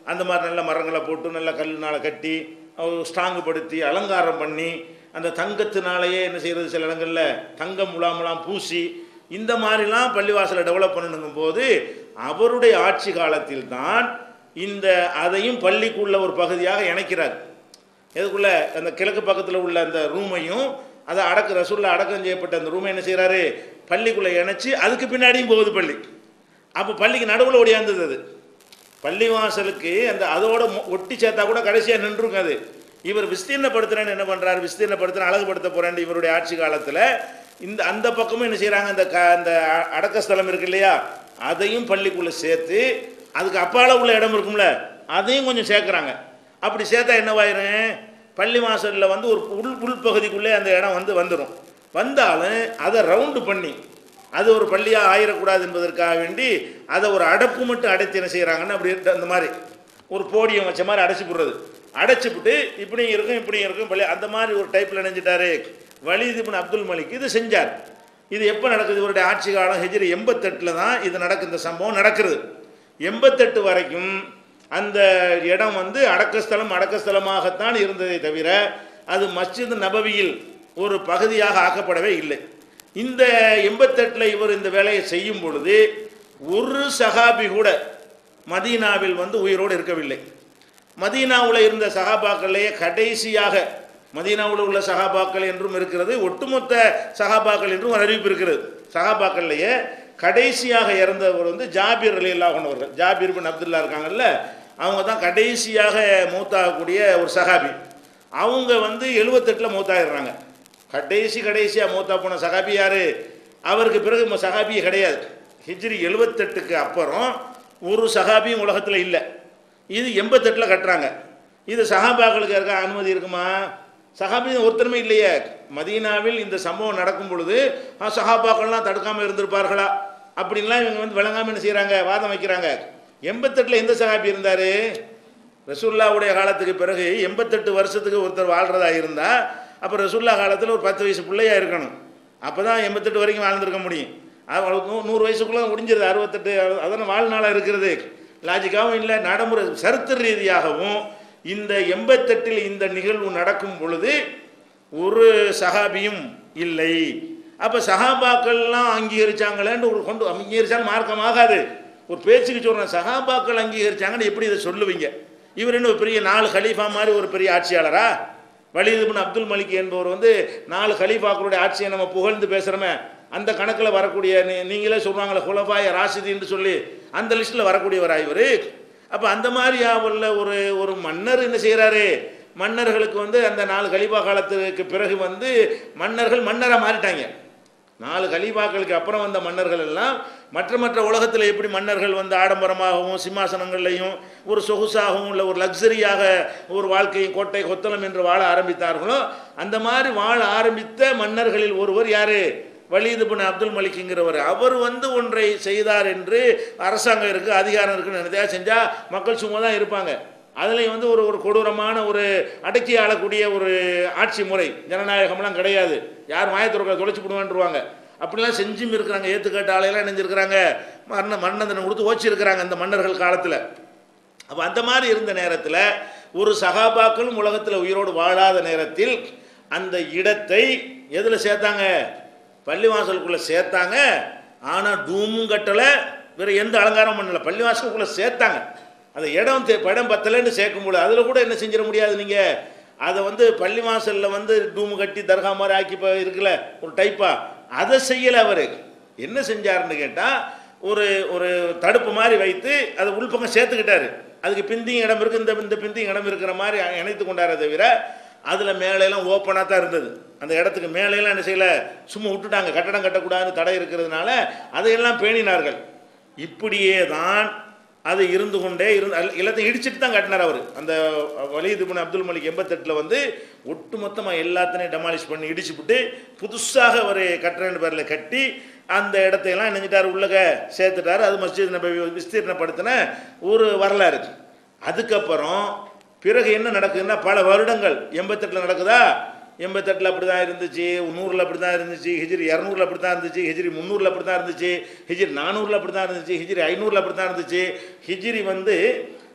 அந்த மாதிரி நல்ல மரங்களை போட்டு நல்ல கல்லுனால் கட்டி ஸ்ட்ராங்கு படுத்தி அலங்காரம் பண்ணி அந்த தங்கத்தினாலேயே என்ன செய்கிறது சில இடங்களில் தங்கம் முலாமுலாம் பூசி இந்த மாதிரிலாம் பள்ளிவாசலை டெவலப் பண்ணணுங்கும் போது அவருடைய ஆட்சி காலத்தில் தான் இந்த அதையும் பள்ளிக்குள்ள ஒரு பகுதியாக இணைக்கிறார் எதுக்குள்ள அந்த கிழக்கு பக்கத்தில் உள்ள அந்த ரூமையும் அதை அடக்க ரசூலில் அடக்கம் செய்யப்பட்ட அந்த ரூமை என்ன செய்கிறாரு பள்ளிக்குள்ளே இணைச்சி அதுக்கு பின்னாடியும் போகுது பள்ளி அப்போ பள்ளிக்கு நடுவில் ஓடியாந்தது அது பள்ளிவாசலுக்கு அந்த அதோட மொ- ஒட்டி சேர்த்தா கூட கடைசியாக நின்றுருக்கும் அது இவர் விஸ்தீர்ணப்படுத்துறேன்னு என்ன பண்ணுறாரு விஸ்தீர்ணப்படுத்துறேன் அழகுபடுத்த போறேன்னு இவருடைய ஆட்சி காலத்தில் இந்த அந்த பக்கமும் என்ன செய்கிறாங்க அந்த க அந்த அ- அடக்க ஸ்தலம் இருக்கு இல்லையா அதையும் பள்ளிக்குள்ளே சேர்த்து அதுக்கு அப்பால உள்ள இடம் இருக்கும்ல அதையும் கொஞ்சம் சேர்க்குறாங்க அப்படி சேர்த்தா என்னவாயிரும் பள்ளி வாசலில் வந்து ஒரு உள் உள்பகுதிக்குள்ளே அந்த இடம் வந்து வந்துடும் வந்தாலும் அதை ரவுண்டு பண்ணி அது ஒரு பள்ளியாக ஆயிடக்கூடாது என்பதற்காக வேண்டி அதை ஒரு அடைப்பு மட்டும் அடைத்து என்ன செய்கிறாங்கன்னு அப்படி இருக்கு அந்த மாதிரி ஒரு போடியம் வச்ச மாதிரி அடைச்சி போடுறது அடைச்சிப்புட்டு இப்படியும் இருக்கும் இப்படியும் இருக்கும் பள்ளி அந்த மாதிரி ஒரு டைப்பில் நினைஞ்சிட்டாரு வலிது இப்னு அப்துல் மலிக் இது செஞ்சார் இது எப்போ நடக்குது இவருடைய ஆட்சி காலம் ஹெஜ்ரி எண்பத்தெட்டில் தான் இது நடக்கு இந்த சம்பவம் நடக்கிறது எண்பத்தெட்டு வரைக்கும் அந்த இடம் வந்து அடக்கஸ்தலம் அடக்கஸ்தலமாகத்தான் இருந்ததை தவிர அது மஸ்ஜித் நபவியில் ஒரு பகுதியாக ஆக்கப்படவே இல்லை இந்த எண்பத்தெட்டில் இவர் இந்த வேலையை செய்யும் பொழுது ஒரு சஹாபி கூட மதீனாவில் வந்து உயிரோடு இருக்கவில்லை மதீனாவில் இருந்த சகாபாக்கள்லேயே கடைசியாக மதீனாவில் உள்ள சகாபாக்கள் என்றும் இருக்கிறது ஒட்டுமொத்த சகாபாக்கள் என்றும் ஒரு அறிவிப்பு இருக்கிறது சகாபாக்கள்லேயே கடைசியாக இறந்தவர் வந்து ஜாபீர் அலி அல்லாஹனவர்கள் ஜாபீர் பின் அப்துல்லா இருக்காங்கல்ல அவங்க தான் கடைசியாக மூத்தாகக்கூடிய ஒரு சகாபி அவங்க வந்து எழுபத்தெட்டில் மூத்தாயிடுறாங்க கடைசி கடைசியாக மூத்தா போன சகாபி யார் அவருக்கு பிறகு ம- சகாபியே கிடையாது ஹிஜ்ரி எழுபத்தெட்டுக்கு அப்புறம் ஒரு சகாபியும் உலகத்தில் இல்லை இது எண்பத்தெட்டில் கட்டுறாங்க இது சஹாபாக்களுக்கு இருக்க அனுமதி இருக்குமா சஹாபி ஒருத்தருமே இல்லையே மதீனாவில் இந்த சம்பவம் நடக்கும் பொழுது ஆ, சஹாபாக்கள்லாம் தடுக்காமல் இருந்திருப்பார்களா அப்படின்லாம் இவங்க வந்து விளங்காம என்ன செய்கிறாங்க வாதம் வைக்கிறாங்க எண்பத்தெட்டில் எந்த சஹாபி இருந்தார் ரசூல்லாவுடைய காலத்துக்கு பிறகு எண்பத்தெட்டு வருஷத்துக்கு ஒருத்தர் வாழ்கிறதா இருந்தால் அப்போ ரசூல்லா காலத்தில் ஒரு பத்து வயசு பிள்ளையா இருக்கணும் அப்போ தான் எண்பத்தெட்டு வரைக்கும் வாழ்ந்திருக்க முடியும் அது அவளுக்கு நூ- நூறு வயசுக்குள்ளே முடிஞ்சிருது அறுபத்தெட்டு அதான் வாழ்நாளாக இருக்கிறது லாஜிக்காகவும் இல்லை நடைமுறை சரித்திர ரீதியாகவும் இந்த எண்பத்தெட்டில் இந்த நிகழ்வு நடக்கும் பொழுது ஒரு சஹாபியும் இல்லை அப்போ சஹாபாக்கள்லாம் அங்கீகரிச்சாங்களேன்னு ஒரு கொண்டு அங்கீகரிச்சாலும் மார்க்கம் ஆகாது ஒரு பேச்சுக்கு சொல்கிறேன் சஹாபாக்கள் அங்கீகரிச்சாங்கன்னு எப்படி இதை சொல்லுவீங்க இவர் என்ன ஒரு பெரிய நாலு கலீஃபா மாதிரி ஒரு பெரிய ஆட்சியாளரா வலிது பின் அப்துல் மலிக் என்பவர் வந்து நாலு கலீஃபாக்களுடைய ஆட்சியை நம்ம புகழ்ந்து பேசுகிறோமே அந்த கணக்கில் வரக்கூடிய நீ- நீங்களே சொல்கிறாங்களே குலபாய ராசிதின்னு சொல்லி அந்த லிஸ்ட்டில் வரக்கூடியவரா இவர் அப்போ அந்த மாதிரி உள்ள ஒரு ஒரு மன்னர் என்ன செய்கிறாரு மன்னர்களுக்கு வந்து அந்த நாலு கலிபா காலத்துக்கு பிறகு வந்து மன்னர்கள் மன்னராக மாறிட்டாங்க நாலு கலீபாக்களுக்கு அப்புறம் வந்த மன்னர்கள் எல்லாம் மற்ற மற்ற உலகத்தில் எப்படி மன்னர்கள் வந்து ஆடம்பரமாகவும் சிம்மாசனங்கள்லையும் ஒரு சொகுசாகவும் இல்லை ஒரு லக்ஸரியாக ஒரு வாழ்க்கையும் கோட்டை கொத்தளம் என்று வாழ ஆரம்பித்தார்களோ அந்த மாதிரி வாழ ஆரம்பித்த மன்னர்களில் ஒருவர் யாரு வலீது பின் அப்துல் மலிக்குங்கிறவர் அவர் வந்து ஒன்றை செய்தார் என்று அரசாங்கம் இருக்குது அதிகாரம் இருக்குன்னு நினைத்தா செஞ்சால் மக்கள் சும்மா தான் இருப்பாங்க அதுலேயும் வந்து ஒரு ஒரு கொடூரமான ஒரு அடக்கி ஆளக்கூடிய ஒரு ஆட்சி முறை ஜனநாயகம்லாம் கிடையாது யார் மாயத்துறக்க தொலைச்சி விடுவான்ருவாங்க அப்படிலாம் செஞ்சும் இருக்கிறாங்க ஏற்றுக்கட்ட ஆளையெல்லாம் நினைஞ்சிருக்கிறாங்க மரண மரணதனை கொடுத்து ஓச்சிருக்கிறாங்க அந்த மன்னர்கள் காலத்தில் அப்போ அந்த மாதிரி இருந்த நேரத்தில் ஒரு சகாபாக்களும் உலகத்தில் உயிரோடு வாழாத நேரத்தில் அந்த இடத்தை எதில் சேர்த்தாங்க பள்ளிவாசலுக்குள்ளே சேர்த்தாங்க ஆனால் டூமும் கட்டலை வேறு எந்த அலங்காரம் பண்ணல பள்ளிவாசலுக்குள்ளே சேர்த்தாங்க அந்த இடம் தே- இடம் பத்தலைன்னு சேர்க்கும்போது அதில் கூட என்ன செஞ்சிட முடியாது நீங்கள் அதை வந்து பள்ளிவாசலில் வந்து டூமு கட்டி தர்கா மாதிரி ஆக்கி இப்போ இருக்குல்ல ஒரு டைப்பா அதை செய்யலை அவர் என்ன செஞ்சாருன்னு கேட்டால் ஒரு ஒரு தடுப்பு மாதிரி வைத்து அதை உள்பக்கம் சேர்த்துக்கிட்டாரு அதுக்கு பிந்தியும் இடம் இருக்குது இந்த இந்த பிந்தியும் இடம் இருக்கிற மாதிரி இணைத்து கொண்டாரே தவிர அதில் மேலையெல்லாம் ஓப்பனாக தான் இருந்தது அந்த இடத்துக்கு மேலையெல்லாம் என்ன செய்யலை சும்மா விட்டுட்டாங்க கட்டடம் கட்டக்கூடாதுன்னு தடை இருக்கிறதுனால அதையெல்லாம் பேணினார்கள் இப்படியே தான் அது இருந்து கொண்டே இருந்து அல்ல- எல்லாத்தையும் இடிச்சிட்டு தான் கட்டினார் அவர் அந்த வலிது பின் அப்துல் மலிக் எண்பத்தெட்டில் வந்து ஒட்டுமொத்தமாக எல்லாத்தையும் டெமாலிஷ் பண்ணி இடிச்சுப்புட்டு புதுசாக ஒரு கட்டுறேன்னு பேரில் கட்டி அந்த இடத்தையெல்லாம் நினைஞ்சிட்டார் உள்ளக சேர்த்துட்டார் அது மஸ்ஜித் நபி விஸ்தீர்ணப்படுத்தின ஒரு வரலாறு அதுக்கப்புறம் பிறகு என்ன நடக்குதுன்னா பல வருடங்கள் எண்பத்தெட்டில் நடக்குதா எண்பத்தெட்டில் அப்படி தான் இருந்துச்சு நூறில் அப்படி தான் இருந்துச்சு ஹிஜ்ரி இரநூறுல அப்படி தான் இருந்துச்சு ஹிஜ்ரி முந்நூறில் அப்படி தான் இருந்துச்சு ஹிஜ்ரி நானூறில் அப்படி தான் இருந்துச்சு ஹிஜ்ரி ஐநூறில் அப்படி தான் இருந்துச்சு ஹிஜ்ரி வந்து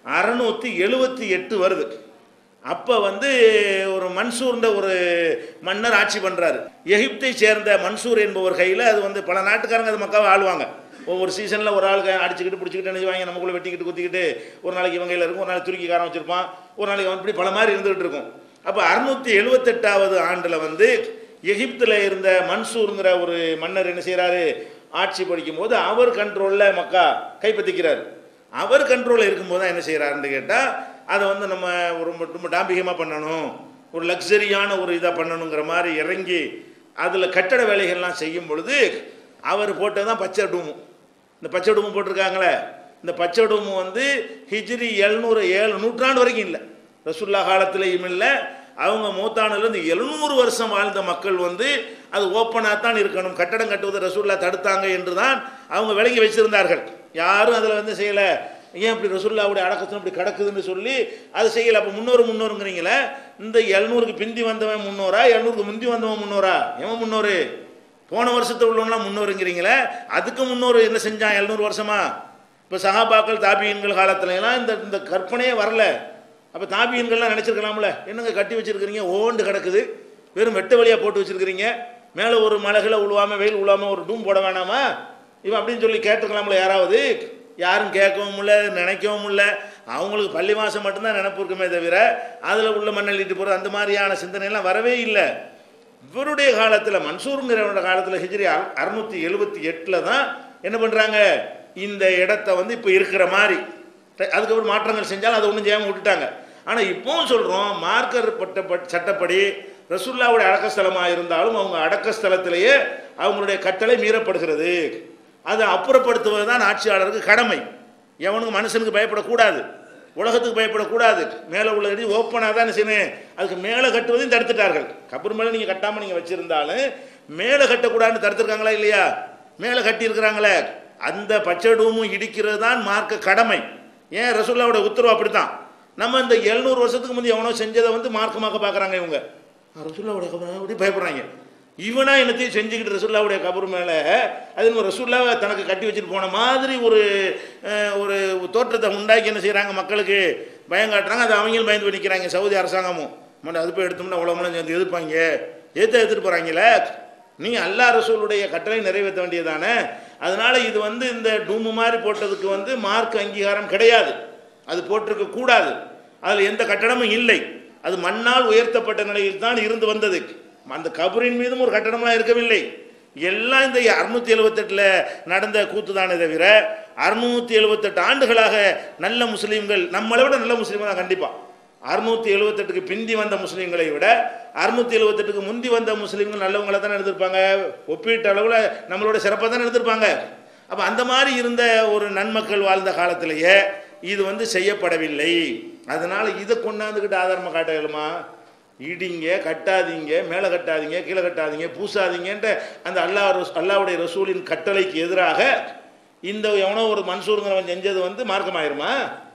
அறநூற்றி எழுபத்தி எட்டு வருது அப்போ வந்து ஒரு மன்சூர்ன்ற ஒரு மன்னர் ஆட்சி பண்ணுறாரு எகிப்தை சேர்ந்த மன்சூர் என்பவர் கையில் அது வந்து பல நாட்டுக்காரங்க அது மக்காவை ஆளுவாங்க ஒவ்வொரு சீசனில் ஒரு ஆளுக்கு அடிச்சுக்கிட்டு பிடிச்சிக்கிட்டு நினைச்சுவாங்க நமக்குள்ளே வெட்டிக்கிட்டு குத்திக்கிட்டு ஒரு நாளைக்கு இவங்க கையில் இருக்கும் ஒரு நாளைக்கு துருக்கிக்காரன் வச்சுருப்பான் ஒரு நாளைக்கு அவன் இப்படி பல மாதிரி இருந்துகிட்டு இருக்கும் அப்போ அறுநூற்றி எழுபத்தெட்டாவது ஆண்டில் வந்து எகிப்தில் இருந்த மன்சூருங்கிற ஒரு மன்னர் என்ன செய்கிறாரு ஆட்சி படிக்கும்போது அவர் கண்ட்ரோலில் மக்கா கைப்பற்றிக்கிறார் அவர் கண்ட்ரோலில் இருக்கும்போது தான் என்ன செய்கிறாருன்னு கேட்டால் அதை வந்து நம்ம ஒரு ரொம்ப- ரொம்ப டாம்பிகமாக பண்ணணும் ஒரு லக்ஸரியான ஒரு இதாக பண்ணணுங்கிற மாதிரி இறங்கி அதில் கட்டட வேலைகள்லாம் செய்யும் பொழுது அவர் போட்டது தான் பச்சை டூமு இந்த பச்சை டூமு போட்டிருக்காங்களே இந்த பச்சை டூமு வந்து ஹிஜ்ரி எழுநூறு ஏழு நூற்றாண்டு வரைக்கும் இல்லை ரசுல்லா காலத்திலையும் இல்லை அவங்க மூத்தானிலிருந்து எழுநூறு வருஷம் வாழ்ந்த மக்கள் வந்து அது ஓப்பனாக தான் இருக்கணும் கட்டடம் கட்டுவதை ரசூல்லா தடுத்தாங்க என்று தான் அவங்க விளங்கி வச்சிருந்தார்கள் யாரும் அதில் வந்து செய்யலை ஏன் இப்படி ரசூல்லாவுடைய அடக்கத்தம் இப்படி கிடக்குதுன்னு சொல்லி அது செய்யலை அப்போ முன்னோரு முன்னோருங்கிறீங்களே இந்த எழுநூறுக்கு பிந்தி வந்தவன் முன்னோரா எழுநூறுக்கு முந்தி வந்தவன் முன்னோரா எவன் முன்னோரு போன வருஷத்துல உள்ளவங்களாம் முன்னோருங்கிறீங்களே அதுக்கு முன்னோரு என்ன செஞ்சான் எழுநூறு வருஷமா இப்போ சஹாபாக்கள் தாபியன்கள் காலத்துல எல்லாம் இந்த இந்த கற்பனையே வரல அப்போ தாபியன்கள்லாம் நினச்சிருக்கலாம்ல என்னங்க கட்டி வச்சிருக்கிறீங்க ஓண்டு கிடக்குது வெறும் வெட்ட வழியாக போட்டு வச்சிருக்கிறீங்க மேலே ஒரு மலைகளை உழுவாமல் வெயில் உழுவாமல் ஒரு டூம் போட வேணாமா இவன் அப்படின்னு சொல்லி கேட்டிருக்கலாம்ல யாராவது யாரும் கேட்கவும் இல்லை நினைக்கவும் இல்லை அவங்களுக்கு பள்ளி மாதம் மட்டும்தான் நினப்பு இருக்குமே தவிர அதில் உள்ள மண்ணள்ளிட்டு போகிறது அந்த மாதிரியான சிந்தனையெல்லாம் வரவே இல்லை இவருடைய காலத்தில் மன்சூருங்கிறவரோட காலத்தில் ஹிஜ்ரி அறு அறுநூற்றி எழுபத்தி எட்டில் தான் என்ன பண்ணுறாங்க இந்த இடத்த வந்து இப்போ இருக்கிற மாதிரி ட- அதுக்கப்புறம் மாற்றங்கள் செஞ்சாலும் அதை ஒன்றும் செய்யாமல் விட்டுட்டாங்க ஆனால் இப்போவும் சொல்கிறோம் மார்க்கர் பட்ட பட்- சட்டப்படி ரசுல்லாவுடைய அடக்கஸ்தலமாக இருந்தாலும் அவங்க அடக்கஸ்தலத்திலேயே அவங்களுடைய கட்டளை மீறப்படுகிறது அதை அப்புறப்படுத்துவது தான் ஆட்சியாளருக்கு கடமை எவனுக்கும் மனுஷனுக்கு பயப்படக்கூடாது உலகத்துக்கு பயப்படக்கூடாது மேலே உள்ள இடி ஓப்பனாக தான் என்ன செய்யணும் அதுக்கு மேலே கட்டுவதையும் தடுத்துட்டார்கள் கப்பர் மேலே நீங்கள் கட்டாமல் நீங்கள் வச்சுருந்தாலும் மேலே கட்டக்கூடாதுன்னு தடுத்துருக்காங்களா இல்லையா மேலே கட்டியிருக்கிறாங்களே அந்த பச்சடூமும் இடிக்கிறது தான் மார்க்க கடமை ஏன் ரசூல்லாவோட உத்தரவு அப்படித்தான் நம்ம இந்த எழுநூறு வருஷத்துக்கு முந்தைய எவனோ செஞ்சதை வந்து மார்க்கமாக்க பார்க்குறாங்க இவங்க ஆ, ரசூல்லாவுடைய கபர் அப்படி பயப்படுறாங்க இவனா என்னத்தையும் செஞ்சுக்கிட்டு ரசூல்லாவுடைய கபர் மேலே அது நம்ம ரசூல்லாவை தனக்கு கட்டி வச்சுட்டு போன மாதிரி ஒரு அஹ், ஒரு தோற்றத்தை உண்டாக்கி என்ன செய்கிறாங்க மக்களுக்கு பயம் காட்டுறாங்க அது அவங்களும் பயந்து போய் நிற்கிறாங்க சவுதி அரசாங்கமும் மண்ட அது போய் எடுத்தோம்னா உலகமெல்லாம் சேர்ந்து எதிர்ப்பாங்க எதிர்த்து எடுத்துட்டு போகிறாங்களே நீ அல்லா ரசூலுடைய கட்டளை நிறைவேற்ற வேண்டியதானே அதனால இது வந்து இந்த டூமு மாதிரி போட்டதுக்கு வந்து மார்க் அங்கீகாரம் கிடையாது அது போட்டிருக்க கூடாது அதில் எந்த கட்டடமும் இல்லை அது மண்ணால் உயர்த்தப்பட்ட நிலையில் தான் இருந்து வந்தது அந்த கபரின் மீதும் ஒரு கட்டடம்லாம் இருக்கவில்லை எல்லாம் இந்த அறுநூத்தி எழுபத்தெட்டில் நடந்த கூத்து தானே தவிர அறுநூத்தி எழுபத்தெட்டு ஆண்டுகளாக நல்ல முஸ்லீம்கள் நம்மளை விட நல்ல முஸ்லீம்கள் தான் கண்டிப்பாக அறுநூத்தி எழுபத்தெட்டுக்கு பிந்தி வந்த முஸ்லீம்களை விட அறுநூத்தி எழுபத்தெட்டுக்கு முந்தி வந்த முஸ்லீம்கள் நல்லவங்களை தானே எடுத்திருப்பாங்க ஒப்பீட்டு அளவில் நம்மளோட சிறப்பாக தானே எடுத்திருப்பாங்க அப்போ அந்த மாதிரி இருந்த ஒரு நன்மக்கள் வாழ்ந்த காலத்திலேயே இது வந்து செய்யப்படவில்லை அதனால் இதை கொண்டாந்துக்கிட்டு ஆதாரமாக காட்ட இயலுமா இடிங்க கட்டாதீங்க மேலே கட்டாதீங்க கீழே கட்டாதீங்க பூசாதீங்கன்ற அந்த அல்லாஹ் ரஸ் அல்லாவுடைய ரசூலின் கட்டளைக்கு எதிராக இந்த எவனோ ஒரு மன்சூருங்கிறவன் செஞ்சது வந்து மார்க்கமாயிருமா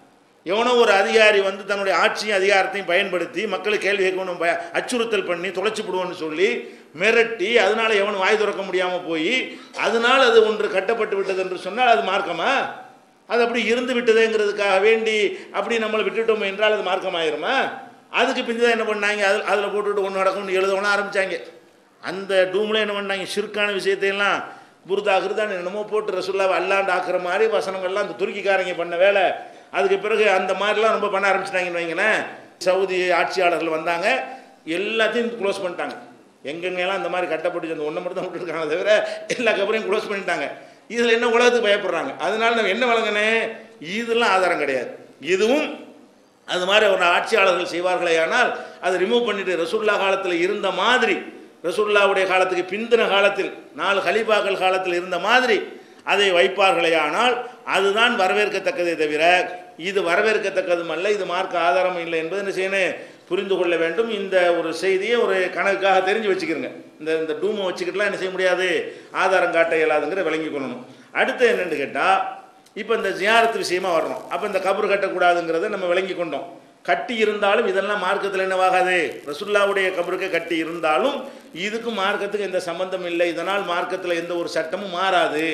எவனோ ஒரு அதிகாரி வந்து தன்னுடைய ஆட்சியும் அதிகாரத்தையும் பயன்படுத்தி மக்களை கேள்வி கேட்கணும் பய அச்சுறுத்தல் பண்ணி தொலைச்சு விடுவோன்னு சொல்லி மிரட்டி அதனால எவனும் வாய் திறக்க முடியாமல் போய் அதனால அது ஒன்று கட்டப்பட்டு விட்டது என்று சொன்னால் அது மார்க்கமா அது அப்படி இருந்து விட்டதேங்கிறதுக்காக வேண்டி அப்படி நம்மளை விட்டுட்டோம் என்றால் அது மார்க்கமாயிருமா அதுக்கு பிந்தி தான் என்ன பண்ணாங்க அதில் அதில் போட்டுட்டு ஒன்று நடக்கும்னு எழுதவன ஆரம்பித்தாங்க அந்த டூமில் என்ன பண்ணாங்க ஷிர்கான விஷயத்தையெல்லாம் புருதா கிருதான் என்னமோ போட்டு ரசுல்லாவை அல்லாண்டு ஆக்குற மாதிரி வசனங்கள்லாம் அந்த துருக்கிக்காரங்க பண்ண வேலை அதுக்கு பிறகு அந்த மாதிரிலாம் ரொம்ப பண்ண ஆரம்பிச்சிட்டாங்கன்னு வைங்களேன் சவுதி ஆட்சியாளர்கள் வந்தாங்க எல்லாத்தையும் க்ளோஸ் பண்ணிட்டாங்க எங்கெங்கெல்லாம் அந்த மாதிரி கட்டப்பட்டு அந்த ஒன்றை மட்டும் தான் விட்டுருக்காங்க தவிர எல்லா கபரையும் க்ளோஸ் பண்ணிட்டாங்க இதில் என்ன உலகத்துக்கு பயப்படுறாங்க அதனால நம்ம என்ன வழங்கினே இதெல்லாம் ஆதாரம் கிடையாது இதுவும் அது மாதிரி ஒரு ஆட்சியாளர்கள் செய்வார்களே ஆனால் அதை ரிமூவ் பண்ணிட்டு ரசூல்லா காலத்தில் இருந்த மாதிரி ரசூல்லாவுடைய காலத்துக்கு பிந்தின காலத்தில் நாலு ஹலீஃபாக்கள் காலத்தில் இருந்த மாதிரி அதை வைப்பார்களே ஆனால் அதுதான் வரவேற்கத்தக்கதே தவிர இது வரவேற்கத்தக்கதும் அல்ல இது மார்க்க ஆதாரம் இல்லை என்பது என்ன செய்யணும் புரிந்து கொள்ள வேண்டும் இந்த ஒரு செய்தியை ஒரு கணக்குக்காக தெரிஞ்சு வச்சுக்கிறங்க இந்த இந்த டூமை வச்சுக்கிட்டுலாம் என்ன செய்ய முடியாது ஆதாரம் காட்ட இயலாதுங்கிற விளங்கி கொள்ளணும் அடுத்து என்னன்னு கேட்டால் இப்போ இந்த ஜியாரத்து விஷயமா வர்றோம் அப்போ இந்த கபர் கட்டக்கூடாதுங்கிறத நம்ம விளங்கி கொண்டோம் கட்டி இருந்தாலும் இதெல்லாம் மார்க்கத்தில் என்னவாகாது ரசுல்லாவுடைய கபருக்கு கட்டி இருந்தாலும் இதுக்கும் மார்க்கத்துக்கு எந்த சம்பந்தம் இல்லை இதனால் மார்க்கத்தில் எந்த ஒரு சட்டமும் மாறாது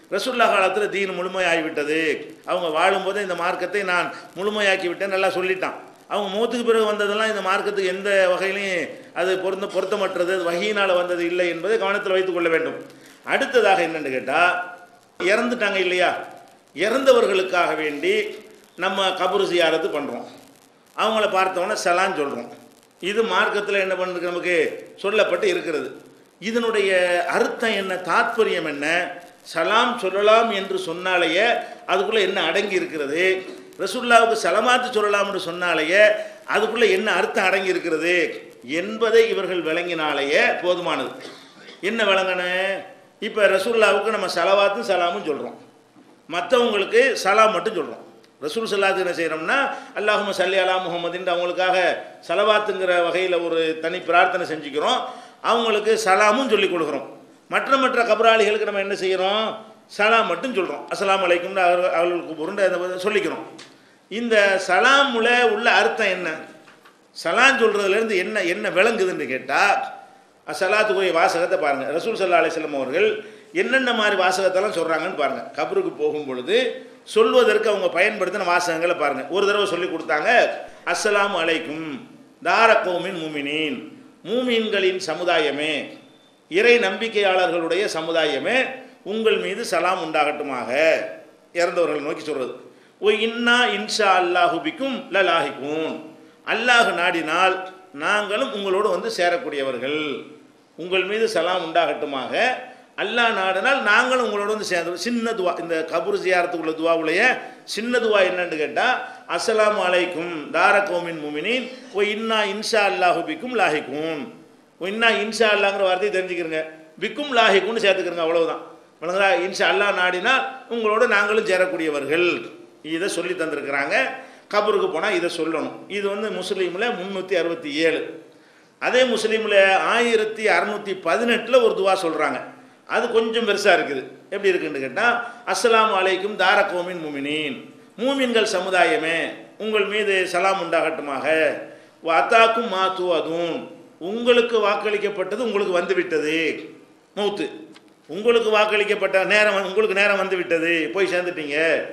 ரசுல்லா காலத்தில் தீன் முழுமையாகிவிட்டது அவங்க வாழும்போதே இந்த மார்க்கத்தை நான் முழுமையாக்கி விட்டேன் நல்லா சொல்லிட்டான் அவங்க மூத்துக்கு பிறகு வந்ததெல்லாம் இந்த மார்க்கத்துக்கு எந்த வகையிலையும் அது பொருந்த பொருத்தமற்றது அது வகையினால் வந்தது இல்லை என்பதை கவனத்தில் வைத்துக் கொள்ள வேண்டும் அடுத்ததாக என்னன்னு கேட்டால் இறந்துட்டாங்க இல்லையா இறந்தவர்களுக்காக வேண்டி நம்ம கபரு ஜியாரத்து பண்ணுறோம் அவங்கள பார்த்தோன்னே சலான் சொல்கிறோம் இது மார்க்கத்தில் என்ன பண்ணுறது நமக்கு சொல்லப்பட்டு இருக்கிறது இதனுடைய அர்த்தம் என்ன தாத்பரியம் என்ன சலாம் சொல்லலாம் என்று சொன்னாலேயே அதுக்குள்ளே என்ன அடங்கி இருக்கிறது ரசுல்லாவுக்கு சலமாத்து சொல்லலாம்னு சொன்னாலேயே அதுக்குள்ளே என்ன அர்த்தம் அடங்கி இருக்கிறது என்பதை இவர்கள் விளங்கினாலேயே போதுமானது என்ன விளங்கணும் இப்போ ரசூல்லாவுக்கு நம்ம சலவாத்தும் சலாமும் சொல்கிறோம் மற்றவங்களுக்கு சலாம் மட்டும் சொல்கிறோம் ரசூல் சல்லாத்து என்ன செய்கிறோம்னா அல்லாஹும சல்லி அலா முகமதுன்னு அவங்களுக்காக சலவாத்துங்கிற வகையில் ஒரு தனி பிரார்த்தனை செஞ்சுக்கிறோம் அவங்களுக்கு சலாமும் சொல்லி கொடுக்குறோம் மற்ற மற்ற கபராளிகளுக்கு நம்ம என்ன செய்கிறோம் சலாம் மட்டும் சொல்கிறோம் அஸ்ஸலாமு அலைக்கும்னு அவர் அவர்களுக்கு உருண்டை அந்த சொல்லிக்கிறோம் இந்த சலாமுல உள்ள அர்த்தம் என்ன சலான் சொல்கிறதுலேருந்து என்ன என்ன விளங்குதுன்னு கேட்டால் சலாத்துக்குரிய வாசகத்தை பாருங்கள் ரசூல் சல்லா அலிஸ்லம் அவர்கள் என்னென்ன மாதிரி வாசகத்தெல்லாம் சொல்கிறாங்கன்னு பாருங்கள் கபருக்கு போகும் பொழுது சொல்வதற்கு அவங்க பயன்படுத்தின வாசகங்களை பாருங்கள் ஒரு தடவை சொல்லி கொடுத்தாங்க அஸ்ஸலாமு அலைக்கும் தாரகோமின் மூமினின் மூமீன்களின் சமுதாயமே இறை நம்பிக்கையாளர்களுடைய சமுதாயமே உங்கள் மீது சலாம் உண்டாகட்டுமாக இறந்தவர்கள் நோக்கி சொல்றது ஓ இன்னா இன்ஷா அல்லாஹுபிக்கும் லலாஹிக்கும் அல்லாஹ் நாடினால் நாங்களும் உங்களோடு வந்து சேரக்கூடியவர்கள் உங்கள் மீது சலாம் உண்டாகட்டுமாக அல்லாஹ் நாடினால் நாங்களும் உங்களோட வந்து சேர்ந்து சின்ன துவா இந்த கபூர் ஜியாரத்துக்குள்ள துவாவுடைய சின்ன துவா என்னன்னு கேட்டால் அஸ்ஸலாமு அலைக்கும் தாரகோமின் முமினின் ஓ இன்னா இன்ஷா அல்லாஹு பிக்கும் லாஹிக்கும் ஓ இன்னா இன்ஷா அல்லாங்கிற வார்த்தையை தெரிஞ்சுக்கிறங்க பிக்கும் லாஹிக்கும்னு சேர்த்துக்கிறங்க அவ்வளவுதான் விளங்குதா இன்ஷா அல்லாஹ் நாடினா உங்களோட நாங்களும் சேரக்கூடியவர்கள் இதை சொல்லி தந்திருக்கிறாங்க கபருக்கு போனால் இதை சொல்லணும் இது வந்து முஸ்லீமில் முந்நூற்றி அறுபத்தி ஏழு அதே முஸ்லீமில் ஆயிரத்தி அறநூற்றி பதினெட்டில் ஒரு துவா சொல்கிறாங்க அது கொஞ்சம் பெருசாக இருக்குது எப்படி இருக்குன்னு கேட்டால் அஸ்ஸலாமு அலைக்கும் தாரகோமின் முமினின் மூமின்கள் சமுதாயமே உங்கள் மீது சலாம் உண்டாகட்டுமாக அத்தாக்கும் மாத்து அதுவும் உங்களுக்கு வாக்களிக்கப்பட்டது உங்களுக்கு வந்து விட்டது மௌத்து உங்களுக்கு வாக்களிக்கப்பட்ட நேரம் வந்து- உங்களுக்கு நேரம் வந்து விட்டது போய் சேர்ந்துட்டீங்க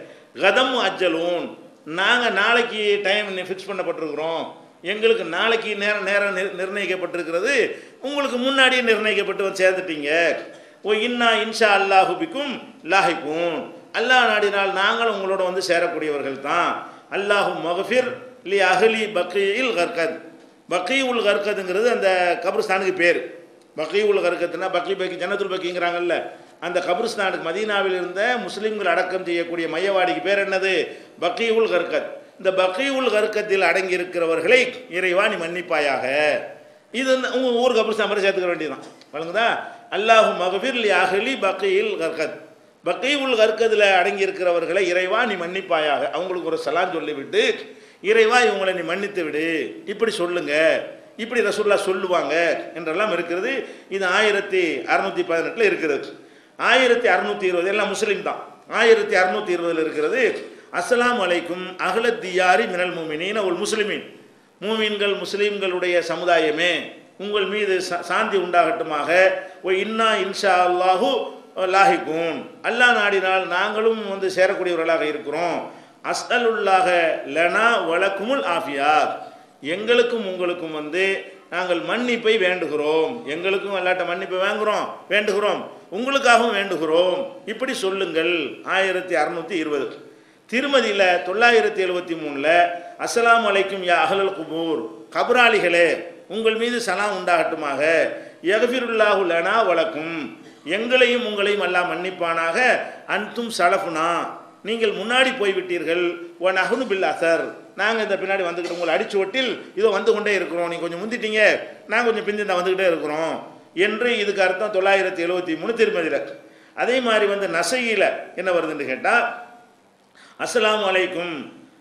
கதம் அஜலூன் நாங்கள் நாளைக்கு டைம் ஃபிக்ஸ் பண்ணப்பட்டிருக்கிறோம் எங்களுக்கு நாளைக்கு நேரம் நேரம் நிர்- நிர்ணயிக்கப்பட்டிருக்கிறது உங்களுக்கு முன்னாடியே நிர்ணயிக்கப்பட்டு வந்து சேர்ந்துட்டீங்க ஓ இன்னா இன்ஷா அல்லாஹு பிக்கும் லாஹிக்கும் அல்லாஹ் நாடினால் நாங்கள் உங்களோட வந்து சேரக்கூடியவர்கள் தான் அல்லாஹு மகஃபிர் லி அஹ்லி பக்கீல் கர்கத் பக்கீவுல் கர்கத்துங்கிறது அந்த கபிரிஸ்தானுக்கு பேர் பக்கீவுல் கர்கத்துனா பக்கி பக்கி ஜன்னத்துல் பக்கிங்கிறாங்கல்ல அந்த கபிரிஸ்தானுக்கு மதீனாவில் இருந்த முஸ்லிம்கள் அடக்கம் செய்யக்கூடிய மையவாடிக்கு பேர் என்னது பக்கீவுல் கர்கத் இந்த பக்கீவுல் கர்க்கத்தில் அடங்கி இருக்கிறவர்களை இறைவா நீ மன்னிப்பாயாக இது வந்து உங்க ஊர் கபிரிஸ்தான் மாதிரி சேர்த்துக்க வேண்டியதுதான் வழங்குதா அல்லாஹு மகஃபிர் லி அஹ்லி பக்கீல் கர்கத் பக்கீவுல் கர்க்கத்தில் அடங்கி இருக்கிறவர்களை இறைவா நீ மன்னிப்பாயாக அவங்களுக்கு ஒரு சலாம் சொல்லிவிட்டு இறைவா இவங்களை நீ மன்னித்து விடு இப்படி சொல்லுங்க இப்படி ரசூல்லா சொல்லுவாங்க என்றெல்லாம் இருக்கிறது இது ஆயிரத்தி அறுநூத்தி பதினெட்டில் இருக்கிறது ஆயிரத்தி அறுநூத்தி இருபது எல்லாம் முஸ்லீம் தான் ஆயிரத்தி அறுநூத்தி இருபதுல இருக்கிறது அஸ்ஸலாமு அலைக்கும் அகலத் தியாரி மினல் மூமினின் ஒரு முஸ்லிமின் மூமின்கள் முஸ்லீம்களுடைய சமுதாயமே உங்கள் மீது சா- சாந்தி உண்டாகட்டுமாக ஓ இன்னா இன்ஷா அல்லாஹு லாஹிக்கும் அல்லாஹ் நாடினால் நாங்களும் வந்து சேரக்கூடியவர்களாக இருக்கிறோம் அஸ்அலுல்லாஹ லனா வலக்குமுல் ஆஃபியா எங்களுக்கும் உங்களுக்கும் வந்து நாங்கள் மன்னிப்பை வேண்டுகிறோம் எங்களுக்கும் அல்லாட்ட மன்னிப்பை வாங்குகிறோம் வேண்டுகிறோம் உங்களுக்காகவும் வேண்டுகிறோம் இப்படி சொல்லுங்கள் ஆயிரத்தி அறுநூத்தி இருபது திருமதியில் தொள்ளாயிரத்தி எழுபத்தி மூணில் அஸ்ஸலாமு அலைக்கும் யா அஹ்லல் குபூர் கபராளிகளே உங்கள் மீது சலாம் உண்டாகட்டுமாக யகஃபிருல்லாஹு லனா வலக்கும் எங்களையும் உங்களையும் அல்லாஹ் மன்னிப்பானாக அன்தும் சலஃபுனா நீங்கள் முன்னாடி போய்விட்டீர்கள் ஒன் அஹ்னு பில் அசர் நாங்கள் இந்த பின்னாடி வந்துக்கிட்டு உங்களை அடிச்சு ஒட்டில் இதோ வந்து கொண்டே இருக்கிறோம் நீங்கள் கொஞ்சம் முந்திட்டீங்க நாங்கள் கொஞ்சம் பிந்தி தான் வந்துக்கிட்டே இருக்கிறோம் என்று இதுக்கு அர்த்தம் தொள்ளாயிரத்தி எழுபத்தி மூணு திருமதியில் அதே மாதிரி வந்து நசையில் என்ன வருதுன்னு கேட்டால் அஸ்ஸலாமு அலைக்கும்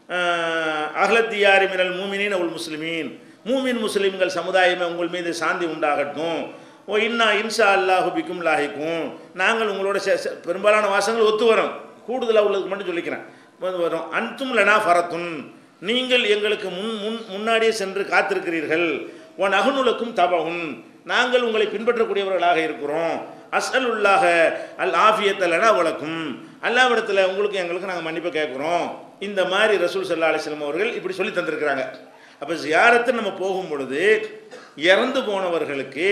அஹ்லத்தியாரி மினல் மூமினின் உல் முஸ்லிமீன் மூமின் முஸ்லிம்கள் சமுதாயமே உங்கள் மீது சாந்தி உண்டாகட்டும் ஓ இன்னா இன்ஷா அல்லாஹு பிக்கும் லாஹிக்கும் நாங்கள் உங்களோட சே- சே- பெரும்பாலான வாசங்கள் ஒத்து வரும் கூடுதலாக உள்ளதுக்கு மட்டும் சொல்லிக்கிறேன் வந்து வரும் அன்தும் லனா ஃபரத்துன் நீங்கள் எங்களுக்கு முன் முன் முன்னாடியே சென்று காத்திருக்கிறீர்கள் உன் அகனுலக்கும் தபவுன் நாங்கள் உங்களை பின்பற்றக்கூடியவர்களாக இருக்கிறோம் அஸ்அலுல்லாஹ அல் ஆஃபியத்தலனா வழக்கும் அல்லாவிடத்தில் உங்களுக்கு எங்களுக்கு நாங்கள் மன்னிப்பு கேட்குறோம் இந்த மாதிரி ரசூல் சல்லா அலிஸ்லாம் அவர்கள் இப்படி சொல்லி தந்திருக்கிறாங்க அப்போ ஜியாரத்து நம்ம போகும் பொழுது இறந்து போனவர்களுக்கு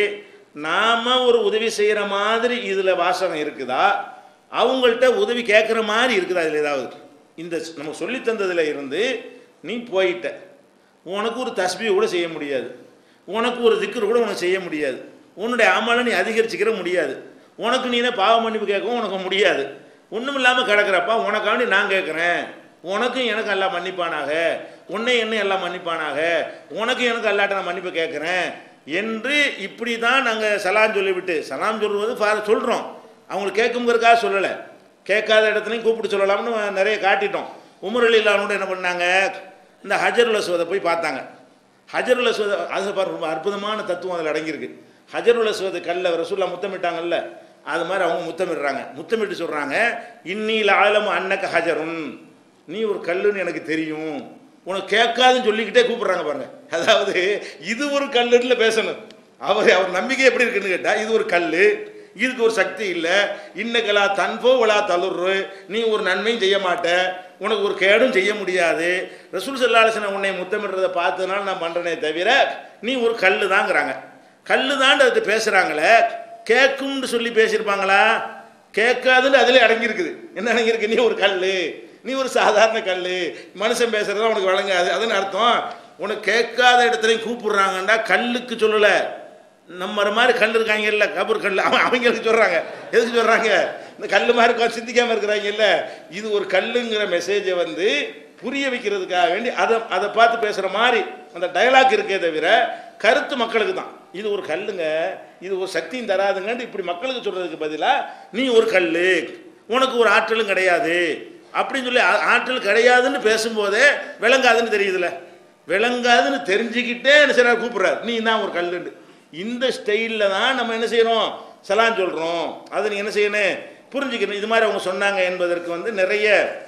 நாம ஒரு உதவி செய்கிற மாதிரி இதில் வாசகம் இருக்குதா அவங்கள்ட்ட உதவி கேட்குற மாதிரி இருக்குதா அதில் ஏதாவது இந்த நம்ம சொல்லி தந்ததில் இருந்து நீ போயிட்ட உனக்கு ஒரு தஸ்பி கூட செய்ய முடியாது உனக்கு ஒரு திக்ரு கூட உனக்கு செய்ய முடியாது உன்னுடைய அமலை நீ அதிகரிச்சுக்கிற முடியாது உனக்கு நீனே பாவ மன்னிப்பு கேட்கவும் உனக்கு முடியாது ஒன்றும் இல்லாமல் கிடக்கிறப்பா உனக்காண்டி நான் கேட்குறேன் உனக்கும் எனக்கு எல்லாம் மன்னிப்பானாக உன்னை என்ன எல்லாம் மன்னிப்பானாக உனக்கும் எனக்கு அல்லாட்ட நான் மன்னிப்பு கேட்குறேன் என்று இப்படி தான் நாங்கள் சலாம் சொல்லிவிட்டு சலாம் சொல்லுவது ஃபா சொல்கிறோம் அவங்களுக்கு கேட்குங்கிறதுக்காக சொல்லலை கேட்காத இடத்துலையும் கூப்பிட்டு சொல்லலாம்னு நிறைய காட்டிட்டோம் உமர் அலி இல்லானோட என்ன பண்ணாங்க இந்த ஹஜருல் அஸ்வதை போய் பார்த்தாங்க ஹஜருல் அஸ்வத அது பாரு ரொம்ப அற்புதமான தத்துவம் அதில் அடங்கியிருக்கு ஹஜருல் அஸ்வது கல்ல ரசூல்லா முத்தமிட்டாங்கல்ல அது மாதிரி அவங்க முத்தமிடுறாங்க முத்தமிட்டு சொல்கிறாங்க இன்னில் ஆழம் அன்னக்க ஹஜருன் நீ ஒரு கல்லுன்னு எனக்கு தெரியும் உனக்கு கேட்காதுன்னு சொல்லிக்கிட்டே கூப்பிடுறாங்க பாருங்க அதாவது இது ஒரு கல்லுன்னு பேசணும் அவர் அவர் நம்பிக்கை எப்படி இருக்குன்னு கேட்டால் இது ஒரு கல் இதுக்கு ஒரு சக்தி இல்லை இன்னக்கலா தன்போ வலா தளுர்ரு நீ ஒரு நன்மையும் செய்ய மாட்ட உனக்கு ஒரு கேடும் செய்ய முடியாது ரசூல் சல்லாஹன உன்னை முத்தமிடுறதை பார்த்ததுனால நான் பண்ணுறனே தவிர நீ ஒரு கல் தாங்கிறாங்க கல் தான் அதுக்கு பேசுகிறாங்களே கேட்கும்னு சொல்லி பேசியிருப்பாங்களா கேட்காதுன்னு அதிலே அடங்கியிருக்குது என்ன அடங்கியிருக்கு நீ ஒரு கல் நீ ஒரு சாதாரண கல் மனுஷன் பேசுறது உனக்கு வழங்காது அதுன்னு அர்த்தம் உனக்கு கேட்காத இடத்துலையும் கூப்பிடுறாங்கண்டா கல்லுக்கு சொல்லலை நம்ம மாதிரி கல் இருக்காங்கல்ல கபர் கல் அவன் அவங்களுக்கு சொல்கிறாங்க எதுக்கு சொல்கிறாங்க இந்த கல் மாதிரி உட்கார்ந்து சிந்திக்காமல் இருக்கிறாங்கல்ல இது ஒரு கல்லுங்கிற மெசேஜை வந்து புரிய வைக்கிறதுக்காக வேண்டி அதை அதை பார்த்து பேசுகிற மாதிரி அந்த டயலாக் இருக்கே தவிர கருத்து மக்களுக்கு தான் இது ஒரு கல்லுங்க இது ஒரு சக்தியும் தராதுங்கன்னு இப்படி மக்களுக்கு சொல்கிறதுக்கு பதிலாக நீ ஒரு கல் உனக்கு ஒரு ஆற்றலும் கிடையாது அப்படின்னு சொல்லி ஆ- ஆற்றல் கிடையாதுன்னு பேசும்போதே விளங்காதுன்னு தெரியுதுல்ல விளங்காதுன்னு தெரிஞ்சுக்கிட்டே என்ன செய்யறாரு கூப்பிடுறாரு நீ தான் ஒரு கல்லுண்டு இந்த ஸ்டைலில் தான் நம்ம என்ன செய்யறோம் சலான் சொல்கிறோம் அதை நீ என்ன செய்யணும் புரிஞ்சுக்கணும் இது மாதிரி அவங்க சொன்னாங்க என்பதற்கு வந்து நிறைய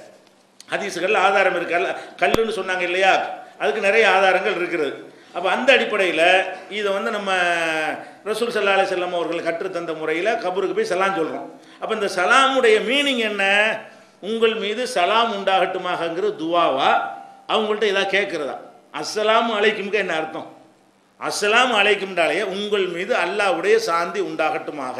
ஹதீஸுகள் ஆதாரம் இருக்கு அல்ல கல்லுன்னு சொன்னாங்க இல்லையா அதுக்கு நிறைய ஆதாரங்கள் இருக்கிறது அப்போ அந்த அடிப்படையில் இதை வந்து நம்ம ரசூல் சல்லா அலி செல்லம் அவர்கள் கற்றுத்தந்த முறையில் கபருக்கு போய் சலாம் சொல்கிறோம் அப்போ இந்த சலாமுடைய மீனிங் என்ன உங்கள் மீது சலாம் உண்டாகட்டுமாகங்கிற துவாவா அவங்கள்ட்ட ஏதாவது கேட்குறதா அஸ்ஸலாமு அலைக்கும்க்கு என்ன அர்த்தம் அஸ்ஸலாமு அலைக்கும்டாலே உங்கள் மீது அல்லாஹ்வுடைய சாந்தி உண்டாகட்டுமாக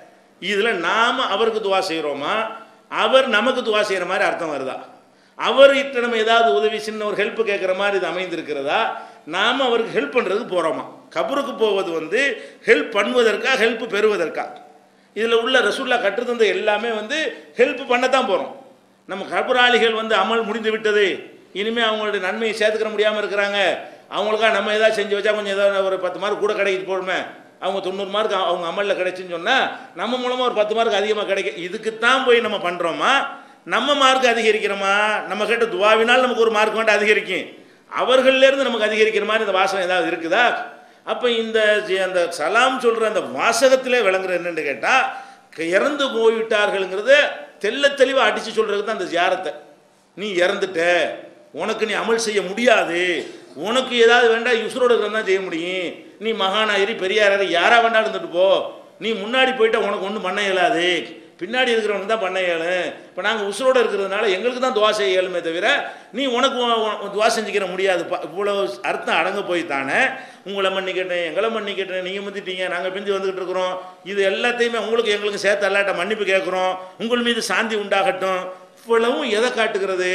இதில் நாம் அவருக்கு துவா செய்கிறோமா அவர் நமக்கு துவா செய்கிற மாதிரி அர்த்தம் வருதா அவர் இட்ட நம்ம ஏதாவது உதவி சின்ன ஒரு ஹெல்ப் கேட்குற மாதிரி இது அமைந்திருக்கிறதா நாம் அவருக்கு ஹெல்ப் பண்ணுறதுக்கு போகிறோமா கபருக்கு போவது வந்து ஹெல்ப் பண்ணுவதற்கா ஹெல்ப் பெறுவதற்கா இதில் உள்ள ரசூல்லா கற்றுத்தந்த எல்லாமே வந்து ஹெல்ப் பண்ணத்தான் போகிறோம் நம்ம கபராளிகள் வந்து அமல் முடிந்து விட்டது இனிமேல் அவங்களுடைய நன்மையை சேர்த்துக்கிற முடியாமல் இருக்கிறாங்க அவங்களுக்காக நம்ம ஏதாவது செஞ்சு வச்சா கொஞ்சம் ஏதாவது ஒரு பத்து மார்க் கூட கிடைக்கிட்டு போடுமே அவங்க தொண்ணூறு மார்க் அவங்க அமலில் கிடைச்சுன்னு சொன்னால் நம்ம மூலமாக ஒரு பத்து மார்க் அதிகமாக கிடைக்கும் இதுக்குத்தான் போய் நம்ம பண்ணுறோமா நம்ம மார்க் அதிகரிக்கிறோமா நம்ம கேட்ட துவாவினால் நமக்கு ஒரு மார்க் வேண்டாம் அதிகரிக்கும் அவர்கள்லேருந்து நமக்கு அதிகரிக்கிற மாதிரி இந்த வாசகம் ஏதாவது இருக்குதா அப்போ இந்த ஜி- அந்த சலாம் சொல்கிற அந்த வாசகத்திலே விளங்குற என்னன்னு கேட்டால் இறந்து போய்விட்டார்கள்ங்கிறத தெள்ள தெளிவாக அடித்து சொல்கிறது தான் அந்த ஜியாரத்தை நீ இறந்துட்ட உனக்கு நீ அமல் செய்ய முடியாது உனக்கு ஏதாவது வேண்டாம் உசுரோடு இருக்கிறது தான் செய்ய முடியும் நீ மகானாயிரி பெரியாரி யாரா வேண்டாம் இருந்துட்டு போ நீ முன்னாடி போயிட்டா உனக்கு ஒன்றும் பண்ண இயலாது பின்னாடி இருக்கிறவனுக்கு தான் பண்ண இயலும் இப்போ நாங்கள் உசுரோடு இருக்கிறதுனால எங்களுக்கு தான் துவா செய்ய இயலுமே தவிர நீ உனக்கு உ- உ- துவா செஞ்சுக்கிற முடியாது இவ்வளோ அர்த்தம் அடங்க போய் தானே உங்களை மன்னிக்கட்டேன் எங்களை மன்னிக்கட்டேன் நீங்கள் முந்திட்டீங்க நாங்கள் பிஞ்சு வந்துக்கிட்டு இருக்கிறோம் இது எல்லாத்தையுமே உங்களுக்கு எங்களுக்கு சேர்த்து அல்லாட்ட மன்னிப்பு கேட்குறோம் உங்கள் மீது சாந்தி உண்டாகட்டும் இவ்வளவும் எதை காட்டுகிறது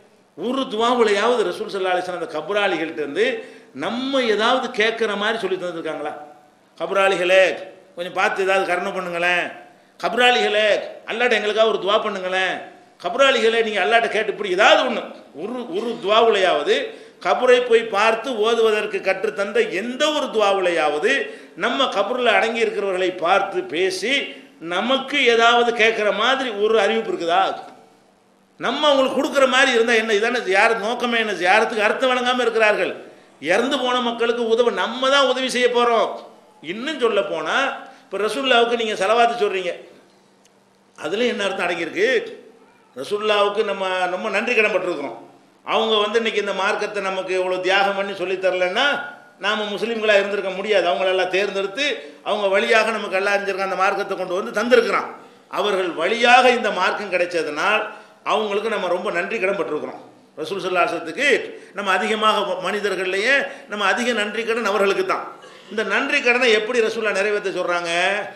ஒரு துவாவுலையாவது ரசூல் சல்லா அலிஸ்லாம் அந்த கபராளிகள்ட்ட இருந்து நம்ம ஏதாவது கேட்குற மாதிரி சொல்லி தந்துருக்காங்களா கபராளிகளே கொஞ்சம் பார்த்து ஏதாவது கருணை பண்ணுங்களேன் கபராளிகளே அல்லாட்ட எங்களுக்காக ஒரு துவா பண்ணுங்களேன் கபராளிகளே நீங்கள் அல்லாட்ட கேட்டு இப்படி ஏதாவது ஒன்று ஒரு ஒரு துவாவுலையாவது கபரை போய் பார்த்து ஓதுவதற்கு கற்றுத்தந்த எந்த ஒரு துவாவுலையாவது நம்ம கபரில் அடங்கி இருக்கிறவர்களை பார்த்து பேசி நமக்கு ஏதாவது கேட்குற மாதிரி ஒரு அறிவிப்பு இருக்குதா நம்ம அவங்களுக்கு கொடுக்குற மாதிரி இருந்தால் என்ன இதானே யார் நோக்கமே என்ன யாரத்துக்கு அர்த்தம் வழங்காமல் இருக்கிறார்கள் இறந்து போன மக்களுக்கு உதவ நம்ம தான் உதவி செய்ய போகிறோம் இன்னும் சொல்ல போனால் இப்போ ரசூல்லாவுக்கு நீங்கள் செலவாத்து சொல்கிறீங்க அதில் என்ன அர்த்தம் அடங்கியிருக்கு ரசூல்லாவுக்கு நம்ம ரொம்ப நன்றி கடன்பட்டிருக்கிறோம் அவங்க வந்து இன்னைக்கு இந்த மார்க்கத்தை நமக்கு இவ்வளோ தியாகம் பண்ணி சொல்லித் தரலன்னா நாம் முஸ்லீம்களாக இருந்திருக்க முடியாது அவங்களெல்லாம் தேர்ந்தெடுத்து அவங்க வழியாக நமக்கு எல்லாம் அறிஞ்சிருக்க அந்த மார்க்கத்தை கொண்டு வந்து தந்திருக்கிறான் அவர்கள் வழியாக இந்த மார்க்கம் கிடைச்சதுனால் அவங்களுக்கு நம்ம ரொம்ப நன்றி கடன் பட்டிருக்கிறோம் ரசூல் சல்லாசத்துக்கு நம்ம அதிகமாக மனிதர்கள்லையே நம்ம அதிக நன்றி கடன் அவர்களுக்கு தான் இந்த நன்றி கடனை எப்படி ரசூல்லா நிறைவேற்ற சொல்கிறாங்க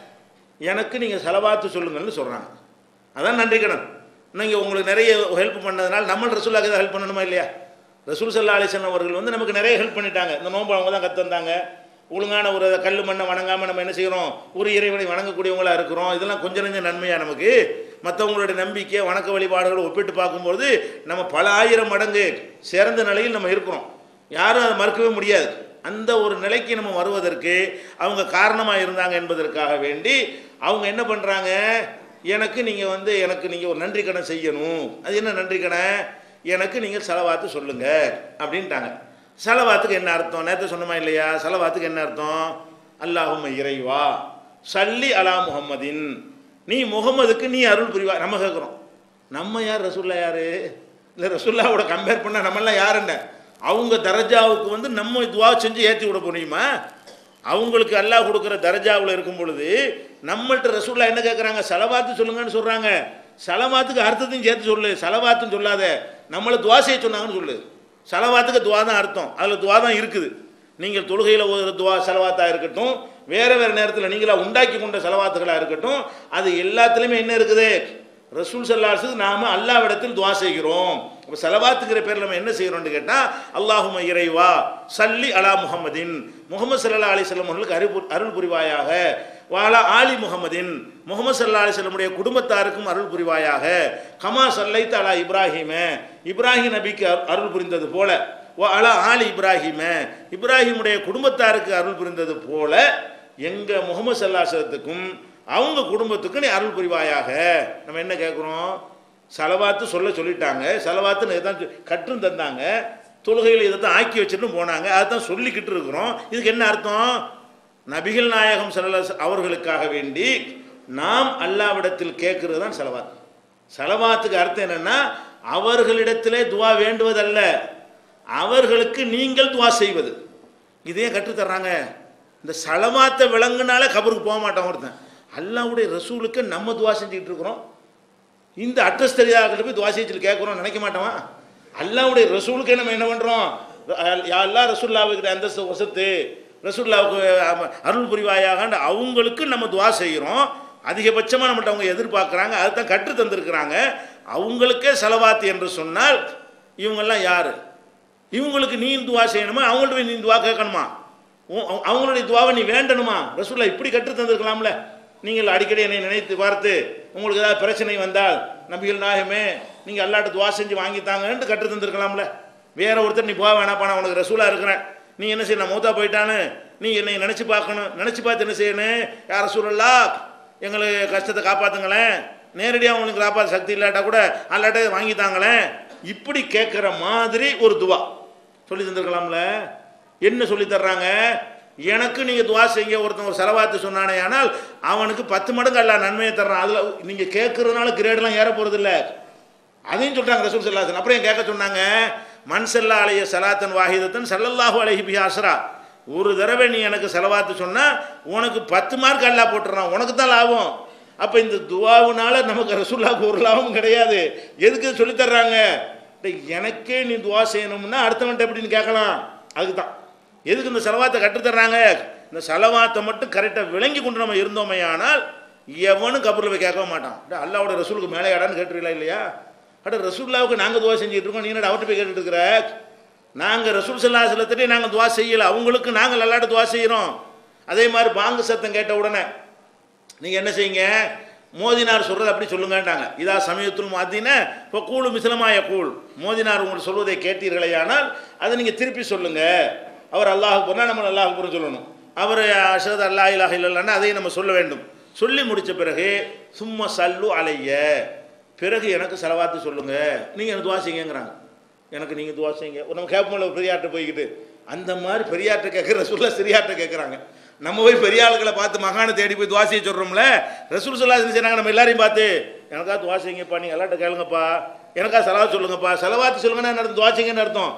எனக்கு நீங்கள் செலவாத்து சொல்லுங்கள்னு சொல்கிறாங்க அதான் நன்றி கடன் நீங்கள் உங்களுக்கு நிறைய ஹெல்ப் பண்ணதுனால நம்ம ரசூல்லாக்கு தான் ஹெல்ப் பண்ணணுமா இல்லையா ரசூல் சல்லா அலிசன் அவர்கள் வந்து நமக்கு நிறைய ஹெல்ப் பண்ணிட்டாங்க இந்த நோன்பு அவங்க தான் கற்று தந்தாங்க ஒழுங்கான ஒரு கல் மண்ணை வணங்காமல் நம்ம என்ன செய்கிறோம் ஒரு இறைவனை வணங்கக்கூடியவங்களா இருக்கிறோம் இதெல்லாம் கொஞ்சம் நெஞ்ச நன்மையா நமக்கு மற்றவங்களுடைய நம்பிக்கை வணக்க வழிபாடுகளை ஒப்பிட்டு பார்க்கும்போது நம்ம பல ஆயிரம் மடங்கு சிறந்த நிலையில் நம்ம இருக்கிறோம் யாரும் அதை மறுக்கவே முடியாது அந்த ஒரு நிலைக்கு நம்ம வருவதற்கு அவங்க காரணமாக இருந்தாங்க என்பதற்காக வேண்டி அவங்க என்ன பண்ணுறாங்க எனக்கு நீங்கள் வந்து எனக்கு நீங்கள் ஒரு நன்றி கடன் செய்யணும் அது என்ன நன்றி கடன் எனக்கு நீங்கள் செலவாத்து சொல்லுங்க அப்படின்ட்டாங்க செலவாத்துக்கு என்ன அர்த்தம் நேற்று சொன்னமா இல்லையா செலவாத்துக்கு என்ன அர்த்தம் அல்லாஹும் இறைவா சல்லி அலா முஹம்மதின் நீ முகம்மதுக்கு நீ அருள் புரிவா நம்ம கேட்குறோம் நம்ம யார் ரசூல்லா யாரு இல்லை ரசூல்லாவோட கம்பேர் பண்ணால் நம்மளாம் யாருன்னு அவங்க தரஜாவுக்கு வந்து நம்ம துவா செஞ்சு ஏற்றி விட முடியுமா அவங்களுக்கு அல்லாஹ் கொடுக்குற தரஜாவில் இருக்கும் பொழுது நம்மள்ட்ட ரசூல்லா என்ன கேட்குறாங்க செலவாத்து சொல்லுங்கன்னு சொல்கிறாங்க செலவாத்துக்கு அர்த்தத்தையும் சேர்த்து சொல்லு செலவாத்துன்னு சொல்லாத நம்மளை துவா செய்ய சொன்னாங்கன்னு சொல்லு செலவாத்துக்கு துவா தான் அர்த்தம் அதில் துவா தான் இருக்குது நீங்கள் தொழுகையில் ஓதுற துவா செலவாத்தாக இருக்கட்டும் வேறு வேறு நேரத்தில் நீங்களா உண்டாக்கி கொண்ட செலவாத்துகளாக இருக்கட்டும் அது எல்லாத்துலேயுமே என்ன இருக்குது ரசூல் சல்லாசு நாம அல்லாவிடத்தில் துவா செய்கிறோம் அப்போ செலவாத்துக்கிற பேரில் நம்ம என்ன செய்கிறோம்னு கேட்டால் அல்லாஹும இறைவா சல்லி அலா முஹம்மதின் முகமது சல்லா அலி செல்லம் அவர்களுக்கு அருள் அருள் புரிவாயாக வாலா ஆலி முகமதின் முகமது சல்லா அலி செல்லமுடைய குடும்பத்தாருக்கும் அருள் புரிவாயாக கமா சல்லைத் அலா இப்ராஹிம இப்ராஹிம் நபிக்கு அரு- அருள் புரிந்தது போல வ அலா ஆலி இப்ராஹிம இப்ராஹிமுடைய குடும்பத்தாருக்கு அருள் புரிந்தது போல எங்க முகமது சல்லாசத்துக்கும் அவங்க குடும்பத்துக்கும் நீ அருள் புரிவாயாக நம்ம என்ன கேட்குறோம் செலவாத்து சொல்ல சொல்லிட்டாங்க செலவாத்துன்னு இதை தான் கற்றும் தந்தாங்க தொழுகையில் இதை தான் ஆக்கி வச்சுட்டு போனாங்க அதை தான் சொல்லிக்கிட்டு இருக்கிறோம் இதுக்கு என்ன அர்த்தம் நபிகள் நாயகம் செல்ல அவர்களுக்காக வேண்டி நாம் அல்லாவிடத்தில் கேட்கறது தான் செலவாத் செலவாத்துக்கு அர்த்தம் என்னன்னா அவர்களிடத்திலே துவா வேண்டுவதல்ல அவர்களுக்கு நீங்கள் துவா செய்வது இதே கற்றுத்தர்றாங்க இந்த செலவாத்தை விளங்குனாலே கபருக்கு போக மாட்டான் ஒருத்தன் அல்லாவுடைய ரசூலுக்கு நம்ம துவா செஞ்சுக்கிட்டு இருக்கிறோம் இந்த அட்ரஸ் தெரியாத போய் துவா செஞ்சுட்டு கேட்குறோம் நினைக்க மாட்டோமா அல்லாவுடைய ரசூலுக்கே நம்ம என்ன பண்ணுறோம் எல்லா ரசூல்லாவுக்கு அந்தஸ்து வசத்து ரசூல்லாவுக்கு அம- அருள் புரிவாயாகன்ற அவங்களுக்கு நம்ம துவா செய்கிறோம் அதிகபட்சமாக நம்மள்ட்ட அவங்க எதிர்பார்க்குறாங்க அதை தான் கற்று தந்திருக்கிறாங்க அவங்களுக்கே செலவாத்து என்று சொன்னால் இவங்கெல்லாம் யார் இவங்களுக்கு நீ துவா செய்யணுமா அவங்கள்ட்ட போய் நீ துவா கேட்கணுமா உ- அவ- அவங்களுடைய துவாவை நீ வேண்டணுமா ரசூல்லா இப்படி கற்று தந்திருக்கலாம்ல நீங்கள் அடிக்கடி என்னை நினைத்து பார்த்து உங்களுக்கு ஏதாவது பிரச்சனை வந்தால் நபிகள் நாயகமே நீங்கள் அல்லாட்ட துவா செஞ்சு வாங்கித்தாங்கன்ட்டு கற்று தந்திருக்கலாம்ல வேற ஒருத்தர் நீ போக வேணாப்பா நான் உனக்கு ரசூலா இருக்கிறேன் நீ என்ன செய்ய நான் மூத்தா போயிட்டான்னு நீ என்னை நினச்சி பார்க்கணும் நினச்சி பார்த்து என்ன செய்யணும் யார் ரசூலல்லா எங்களுக்கு கஷ்டத்தை காப்பாற்றுங்களேன் நேரடியாக உங்களுக்கு காப்பாற்ற சக்தி இல்லாட்டா கூட அல்லாட்ட வாங்கித்தாங்களேன் இப்படி கேட்குற மாதிரி ஒரு துவா சொல்லி தந்திருக்கலாம்ல என்ன சொல்லி தர்றாங்க எனக்கு நீங்கள் துவா செய்ய ஒருத்தன் ஒரு செலவாத்து சொன்னானே ஆனால் அவனுக்கு பத்து மடங்கு அல்ல நன்மையை தர்றான் அதில் நீங்கள் கேட்கறதுனால கிரேடெலாம் ஏற போகிறதில்ல அதையும் சொல்கிறாங்க ரசூல் சல்லாத்தன் அப்புறம் ஏன் கேட்க சொன்னாங்க மன்சல்லா அலைய சலாத்தன் வாஹிதத்தன் சல்லல்லாஹு அலைஹி பிஹி அஸ்ரா ஒரு தடவை நீ எனக்கு செலவாத்து சொன்னால் உனக்கு பத்து மார்க் அல்லா போட்டுறான் உனக்கு தான் லாபம் அப்போ இந்த துவாவுனால நமக்கு ரசூல்லாவுக்கு ஒரு லாபம் கிடையாது எதுக்கு இது சொல்லித் தர்றாங்க டேய், எனக்கே நீ துவா செய்யணும்னா அடுத்தவன்ட்ட எப்படின்னு கேட்கலாம் அதுக்கு தான் எதுக்கு இந்த செலவாத்தை கற்றுத்தர்றாங்க இந்த செலவாத்தை மட்டும் கரெக்டாக விளங்கி கொண்டு நம்ம இருந்தோமே ஆனால் எவனும் கபூரில் போய் கேட்க மாட்டான் டேய், அல்லாவோட ரசூலுக்கு மேலே இடான்னு கேட்டுருக்கீங்களா இல்லையா அட ரசூல்லாவுக்கு நாங்கள் துவா செஞ்சுட்டு இருக்கோம் நீ என்னடா அவர்கிட்ட போய் கேட்டுட்டு இருக்கிற நாங்கள் ரசூல் சல்லா சிலத்திட்டே நாங்கள் துவா செய்யலை அவங்களுக்கு நாங்கள் அல்லாட்ட துவா செய்கிறோம் அதே மாதிரி பாங்கு சத்தம் கேட்ட உடனே நீங்கள் என்ன செய்யுங்க மோதினார் சொல்கிறது அப்படி சொல்லுங்கன்ட்டாங்க இதா சமயத்துல் மாதின இப்போ கூழு மிசிலமாய கூழ் மோதினார் உங்களுக்கு சொல்வதை கேட்டீர்களேயானால் அதை நீங்கள் திருப்பி சொல்லுங்க அவர் அல்லாஹ் போனால் நம்ம அல்லாஹ் புறம் சொல்லணும் அவர் அஷத் அல்லா இலாஹ் இல்லைன்னா அதையும் நம்ம சொல்ல வேண்டும் சொல்லி முடித்த பிறகு சும்மா சல்லு அலைய பிறகு எனக்கு செலவாத்து சொல்லுங்க நீங்கள் எனக்கு துவா செய்யுங்கிறாங்க எனக்கு நீங்கள் துவா செய்யுங்க ஒரு நம்ம கேட்போம்ல ஒரு பெரியார்ட்ட போய்கிட்டு அந்த மாதிரி பெரியார்ட்ட கேட்குற சொல்ல சிறியார்ட்ட கேட்குறாங்க நம்ம போய் பெரிய ஆளுகளை பார்த்து மகானை தேடி போய் துவா செய்ய சொல்கிறோம்ல ரசூல் சொல்லா செய்கிறாங்க நம்ம எல்லாரையும் பார்த்து எனக்கா துவா செய்யுங்கப்பா நீங்கள் எல்லாட்ட கேளுங்கப்பா எனக்கா செலவாத்து சொல்லுங்கப்பா செலவாத்து சொல்லுங்கன்னா என்ன அர்த்தம் துவா செய்யுங்கன்னு அர்த்தம்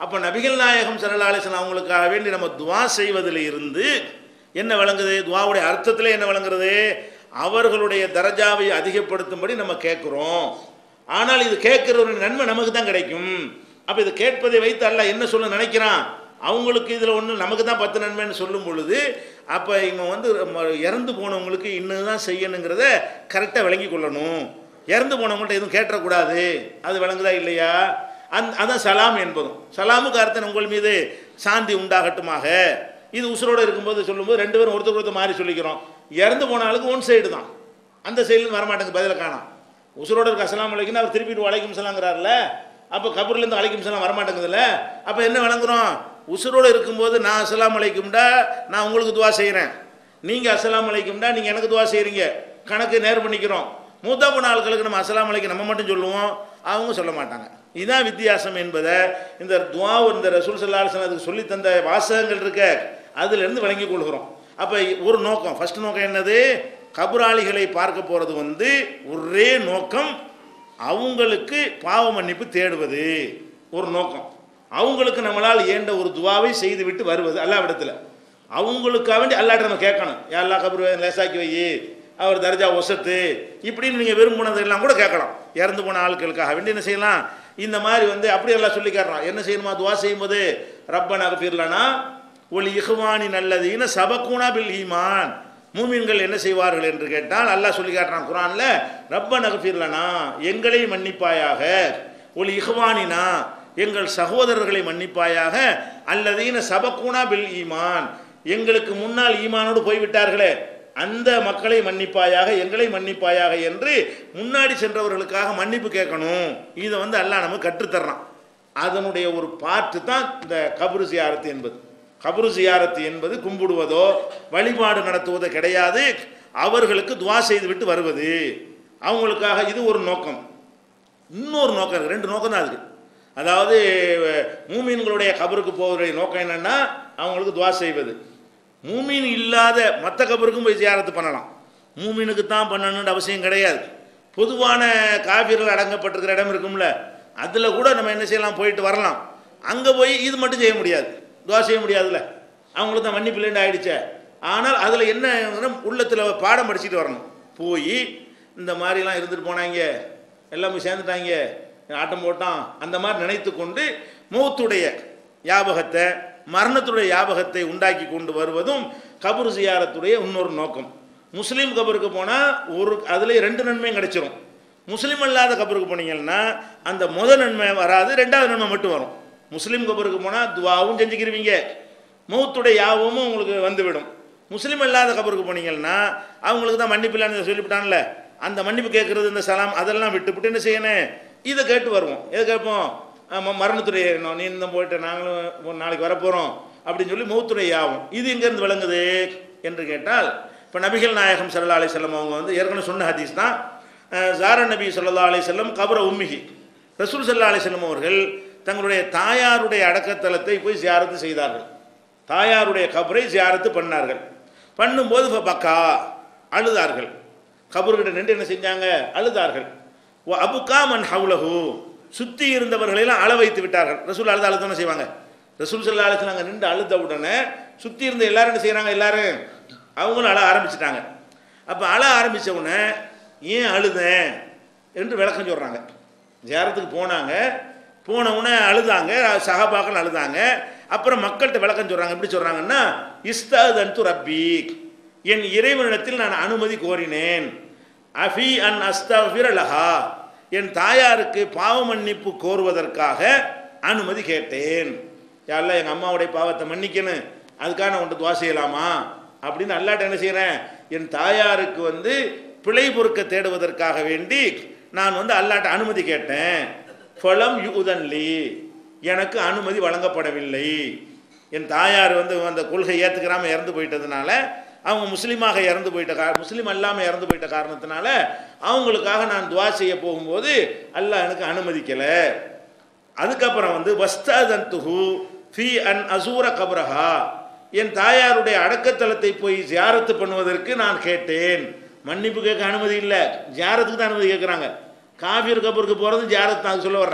அப்போ நபிகள் நாயகம் சரலாலேசன் அவங்களுக்காக வேண்டி நம்ம துவா செய்வதில் இருந்து என்ன விளங்குது துவாவுடைய அர்த்தத்தில் என்ன விளங்குறது அவர்களுடைய தரஜாவை அதிகப்படுத்தும்படி நம்ம கேட்குறோம் ஆனால் இது கேட்குற ஒரு நன்மை நமக்கு தான் கிடைக்கும் அப்போ இது கேட்பதை வைத்து அல்ல என்ன சொல்ல நினைக்கிறான் அவங்களுக்கு இதில் ஒன்று நமக்கு தான் பத்து நன்மைன்னு சொல்லும் பொழுது அப்போ இவங்க வந்து ம- இறந்து போனவங்களுக்கு இன்னும் தான் செய்யணுங்கிறத கரெக்டாக விளங்கி கொள்ளணும் இறந்து போனவங்கள்ட்ட எதுவும் கேட்டக்கூடாது அது விளங்குதா இல்லையா அந் அதான் சலாம் என்பதும் சலாமுக்கு அர்த்தம் உங்கள் மீது சாந்தி உண்டாகட்டுமாக இது உசுரோடு இருக்கும்போது சொல்லும்போது ரெண்டு பேரும் ஒருத்தர் ஒருத்தர் மாறி சொல்லிக்கிறோம் இறந்து போன ஆளுக்கு ஒன் சைடு தான் அந்த சைடுலேருந்து வரமாட்டேங்க பதில காணோம் உசுரோடு இருக்க அஸ்ஸலாமு அலைக்கும் அவர் திருப்பிட்டு வலைக்கும் சலாங்கிறார்ல அப்போ கபூர்லேருந்து அலைக்கும் சலாம் வரமாட்டேங்குதுல்ல அப்போ என்ன விளங்குறோம் உசுரோடு இருக்கும்போது நான் அஸ்ஸலாமு அலைக்கும்டா நான் உங்களுக்கு துவா செய்கிறேன் நீங்கள் அஸ்ஸலாமு அலைக்கும்டா நீங்கள் எனக்கு துவா செய்கிறீங்க கணக்கு நேர் பண்ணிக்கிறோம் மூத்தா போன ஆட்களுக்கு நம்ம அஸ்ஸலாமு அலைக்கும் நம்ம மட்டும் சொல்லுவோம் அவங்க சொல்ல மாட்டாங்க இதுதான் வித்தியாசம் என்பதை இந்த துவா இந்த ரசூல் சல்லாஹ் அதுக்கு சொல்லி தந்த வாசகங்கள் இருக்க அதிலிருந்து விளங்கி கொள்கிறோம் அப்போ ஒரு நோக்கம் ஃபர்ஸ்ட் நோக்கம் என்னது கபுராளிகளை பார்க்க போகிறது வந்து ஒரே நோக்கம் அவங்களுக்கு பாவ மன்னிப்பு தேடுவது ஒரு நோக்கம் அவங்களுக்கு நம்மளால் ஏண்ட ஒரு துவாவை செய்துவிட்டு வருவது அல்லாவிடத்தில் அவங்களுக்காக வேண்டி அல்லாட்ட நம்ம கேட்கணும் யாரெல்லாம் கபரு லேசாக்கி வை அவர் தர்ஜா ஒசத்து இப்படின்னு நீங்கள் விரும்பினதெல்லாம் கூட கேட்கலாம் இறந்து போன ஆட்களுக்காக வேண்டி என்ன செய்யலாம் இந்த மாதிரி வந்து அப்படி எல்லாம் சொல்லி காட்டுறான் என்ன செய்யணுமா துவா செய்யும்போது ரப்பனாக பீர்லனா ஒலி இஹ்வானி நல்லதீன சபக்குனா பில் ஈமான் மூமின்கள் என்ன செய்வார்கள் என்று கேட்டால் அல்லாஹ் சொல்லி காட்டுறான் குரான்ல ரப்ப நகஃபிர்லனா எங்களை மன்னிப்பாயாக ஒலி இஹ்வானினா எங்கள் சகோதரர்களை மன்னிப்பாயாக அல்லதீன சபக்குனா பில் ஈமான் எங்களுக்கு முன்னால் ஈமானோடு போய்விட்டார்களே அந்த மக்களை மன்னிப்பாயாக எங்களை மன்னிப்பாயாக என்று முன்னாடி சென்றவர்களுக்காக மன்னிப்பு கேட்கணும் இதை வந்து அல்லாஹ் நமக்கு கற்றுத்தர்றான் அதனுடைய ஒரு பாட்டு தான் இந்த கபரு சியாரத்து என்பது கபரு சியாரத்து என்பது கும்பிடுவதோ வழிபாடு நடத்துவதோ கிடையாது அவர்களுக்கு துவா செய்துவிட்டு வருவது அவங்களுக்காக இது ஒரு நோக்கம் இன்னொரு நோக்கம் இருக்கு ரெண்டு நோக்கம் தான் அதுக்கு அதாவது மூமீன்களுடைய கபருக்கு போவதுடைய நோக்கம் என்னன்னா அவங்களுக்கு துவா செய்வது மூமீன் இல்லாத மற்ற கபருக்கும் போய் ஜியாரத்து பண்ணலாம் மூமீனுக்கு தான் பண்ணணுன்ற அவசியம் கிடையாது பொதுவான காவிர்கள் அடங்கப்பட்டிருக்கிற இடம் இருக்கும்ல அதில் கூட நம்ம என்ன செய்யலாம் போயிட்டு வரலாம் அங்கே போய் இது மட்டும் செய்ய முடியாது துவா செய்ய முடியாதுல்ல அவங்களுக்கு தான் மன்னிப்பு இல்லைன்னு ஆயிடுச்சே ஆனால் அதில் என்ன உள்ளத்தில் பாடம் படிச்சுட்டு வரணும் போய் இந்த மாதிரிலாம் இருந்துட்டு போனாங்க எல்லாம் போய் சேர்ந்துட்டாங்க ஆட்டம் போட்டான் அந்த மாதிரி நினைத்து கொண்டு மூத்துடைய ஞாபகத்தை மரணத்துடைய ஞாபகத்தை உண்டாக்கி கொண்டு வருவதும் கபரு சியாரத்துடைய இன்னொரு நோக்கம் முஸ்லீம் கபருக்கு போனால் ஒரு அதில் ரெண்டு நன்மையும் கிடைச்சிரும் முஸ்லீம் அல்லாத கபருக்கு போனீங்கன்னா அந்த முத நன்மை வராது ரெண்டாவது நன்மை மட்டும் வரும் முஸ்லீம் கபருக்கு போனால் துவாவும் செஞ்சுக்கிருவீங்க மௌத்துடைய யாபமும் உங்களுக்கு வந்துவிடும் முஸ்லீம் அல்லாத கபருக்கு போனீங்கன்னா அவங்களுக்கு தான் மன்னிப்பு இல்லைன்னு சொல்லிவிட்டான்ல அந்த மன்னிப்பு கேட்குறது இந்த சலாம் அதெல்லாம் விட்டுவிட்டு என்ன செய்யணும் இதை கேட்டு வருவோம் எதை கேட்போம் ஆமாம் மரணத்துடைய எண்ணம் நீ இந்த போயிட்டு நாங்களும் ஒரு நாளைக்கு வரப்போகிறோம் அப்படின்னு சொல்லி மௌத்துடைய யாவும் இது எங்கேருந்து விளங்குது என்று கேட்டால் இப்போ நபிகள் நாயகம் சல்லா அலி செல்லம் அவங்க வந்து ஏற்கனவே சொன்ன ஹதீஸ் தான் அஹ், ஜார நபி சல்லா அலி செல்லம் கபர உம்மிகி ரசூல் சல்லா அலி செல்லம் அவர்கள் தங்களுடைய தாயாருடைய அடக்கத்தலத்தை போய் ஜியாரத்து செய்தார்கள் தாயாருடைய கபரை ஜியாரத்து பண்ணார்கள் பண்ணும்போது ஃப பக்கா அழுதார்கள் கபர்கிட்ட நின்று என்ன செஞ்சாங்க அழுதார்கள் ஓ அபுகா மன் ஹவுலஹு சுற்றி இருந்தவர்களெல்லாம் அழ வைத்து விட்டார்கள் ரசூல் அழுத அழுதானே செய்வாங்க ரசூல் சல்லா அலிஸ்லாம் அங்கே நின்று அழுத உடனே சுற்றி இருந்த எல்லாரும் என்ன செய்கிறாங்க எல்லாரும் அவங்களும் அழ ஆரம்பிச்சிட்டாங்க அப்போ அழ ஆரம்பித்த உடனே ஏன் அழுதேன் என்று விளக்கம் சொல்கிறாங்க ஜியாரத்துக்கு போனாங்க போன உடனே அழுதாங்க சஹாபாக்கள் அழுதாங்க அப்புறம் மக்கள்கிட்ட விளக்கம் சொல்கிறாங்க எப்படி சொல்கிறாங்கன்னா இஸ்தாதன் து ரப்பி என் இறைவனிடத்தில் நான் அனுமதி கோரினேன் அஃபி அன் அஸ்தஃபிர லஹா என் தாயாருக்கு பாவ மன்னிப்பு கோருவதற்காக அனுமதி கேட்டேன் யாரில் எங்கள் அம்மாவுடைய பாவத்தை மன்னிக்கணும் அதுக்காக நான் உன்ட்டு துவா செய்யலாமா அப்படின்னு அல்லாட்ட என்ன செய்கிறேன் என் தாயாருக்கு வந்து பிழை பொறுக்க தேடுவதற்காக வேண்டி நான் வந்து அல்லாட்ட அனுமதி கேட்டேன் ஃபலம் யூதன்லி எனக்கு அனுமதி வழங்கப்படவில்லை என் தாயார் வந்து அந்த கொள்கை ஏற்றுக்கிறாம இறந்து போயிட்டதுனால அவங்க முஸ்லீமாக இறந்து போயிட்ட கா முஸ்லீம் அல்லாமல் இறந்து போயிட்ட காரணத்தினால அவங்களுக்காக நான் துவா செய்ய போகும்போது அல்லாஹ் எனக்கு அனுமதிக்கலை அதுக்கப்புறம் வந்து வஸ்ததந்துஹு ஃபி அன் அசூர கபரஹா என் தாயாருடைய அடக்கத்தலத்தை போய் ஜியாரத்து பண்ணுவதற்கு நான் கேட்டேன் மன்னிப்பு கேட்க அனுமதி இல்லை ஜியாரத்துக்கு தான் அனுமதி கேட்குறாங்க காஃபிர் கபருக்கு போகிறது ஜியாரத்து நான் சொல்ல வர்றேன்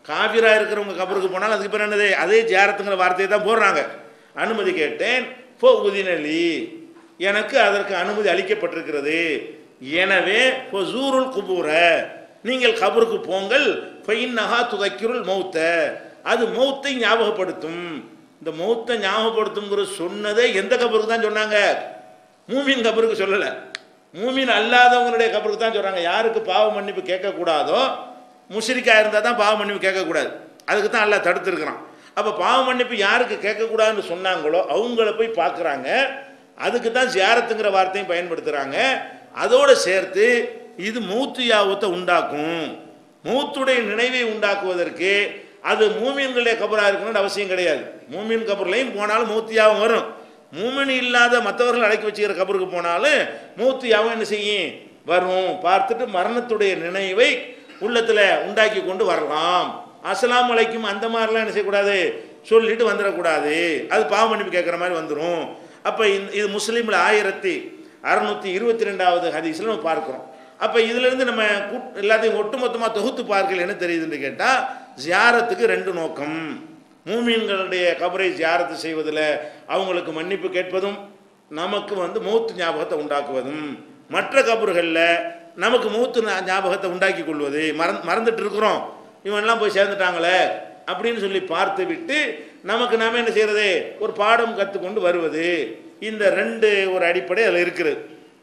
காபிரா இருக்கிறவங்க கபருக்கு போனாலும் அதுக்கு பேர் என்னது அதே ஜியாரத்துங்கிற வார்த்தையை தான் போடுறாங்க அனுமதி கேட்டேன் போ உதினலி எனக்கு அதற்கு அனுமதி அளிக்கப்பட்டிருக்கிறது எனவே ஜூருல் குபூர நீங்கள் கபருக்கு போங்கள் ஃபைன்னஹா துதைக்கிருள் மௌத்த அது மௌத்தை ஞாபகப்படுத்தும் இந்த மௌத்தை ஞாபகப்படுத்துங்கிற சொன்னதே எந்த கபருக்கு தான் சொன்னாங்க மூமின் கபருக்கு சொல்லலை மூமின் அல்லாதவங்களுடைய கபருக்கு தான் சொல்கிறாங்க யாருக்கு பாவ மன்னிப்பு கேட்கக்கூடாதோ முஷ்ரிக்கா இருந்தால் தான் பாவ மன்னிப்பு கேட்கக்கூடாது அதுக்கு தான் அல்லாஹ் தடுத்துருக்கிறான் அப்போ பாவ மன்னிப்பு யாருக்கு கேட்கக்கூடாதுன்னு சொன்னாங்களோ அவங்கள போய் பார்க்குறாங்க அதுக்கு தான் ஜியாரத்துங்கிற வார்த்தையும் பயன்படுத்துகிறாங்க அதோடு சேர்த்து இது மூத்து யாவத்தை உண்டாக்கும் மூத்துடைய நினைவை உண்டாக்குவதற்கு அது மூமின்களுடைய கபராக இருக்கணும்னு அவசியம் கிடையாது மூமின் கபர்லையும் போனாலும் மூத்தியாவும் வரும் மூமின் இல்லாத மற்றவர்கள் அடக்கி வச்சுக்கிற கபருக்கு போனாலும் மூத்தியாவும் என்ன செய்யும் வரும் பார்த்துட்டு மரணத்துடைய நினைவை உள்ளத்தில் உண்டாக்கி கொண்டு வரலாம் அஸ்ஸலாமு அலைக்கும் அந்த மாதிரிலாம் என்ன செய்யக்கூடாது சொல்லிட்டு வந்துடக்கூடாது அது பாவ மன்னிப்பு கேட்குற மாதிரி வந்துடும் அப்போ இது முஸ்லீமில் ஆயிரத்தி அறுநூத்தி இருபத்தி ரெண்டாவது ஹதீஸில் நம்ம பார்க்குறோம் அப்போ இதிலிருந்து நம்ம கூட் எல்லாத்தையும் ஒட்டுமொத்தமாக தொகுத்து பார்க்கல என்ன தெரியுதுன்னு கேட்டால் ஜியாரத்துக்கு ரெண்டு நோக்கம் மூமீன்களுடைய கபரை ஜியாரத்து செய்வதில் அவங்களுக்கு மன்னிப்பு கேட்பதும் நமக்கு வந்து மூத்து ஞாபகத்தை உண்டாக்குவதும் மற்ற கபறுகளில் நமக்கு மூத்து ஞா- ஞாபகத்தை உண்டாக்கி கொள்வது மறந்து மறந்துட்டு இருக்கிறோம் இவன்லாம் போய் சேர்ந்துட்டாங்களே அப்படின்னு சொல்லி பார்த்து விட்டு நமக்கு நாம என்ன செய்யறது ஒரு பாடம் கற்றுக்கொண்டு வருவது இந்த ரெண்டு ஒரு அடிப்படை அதில் இருக்குது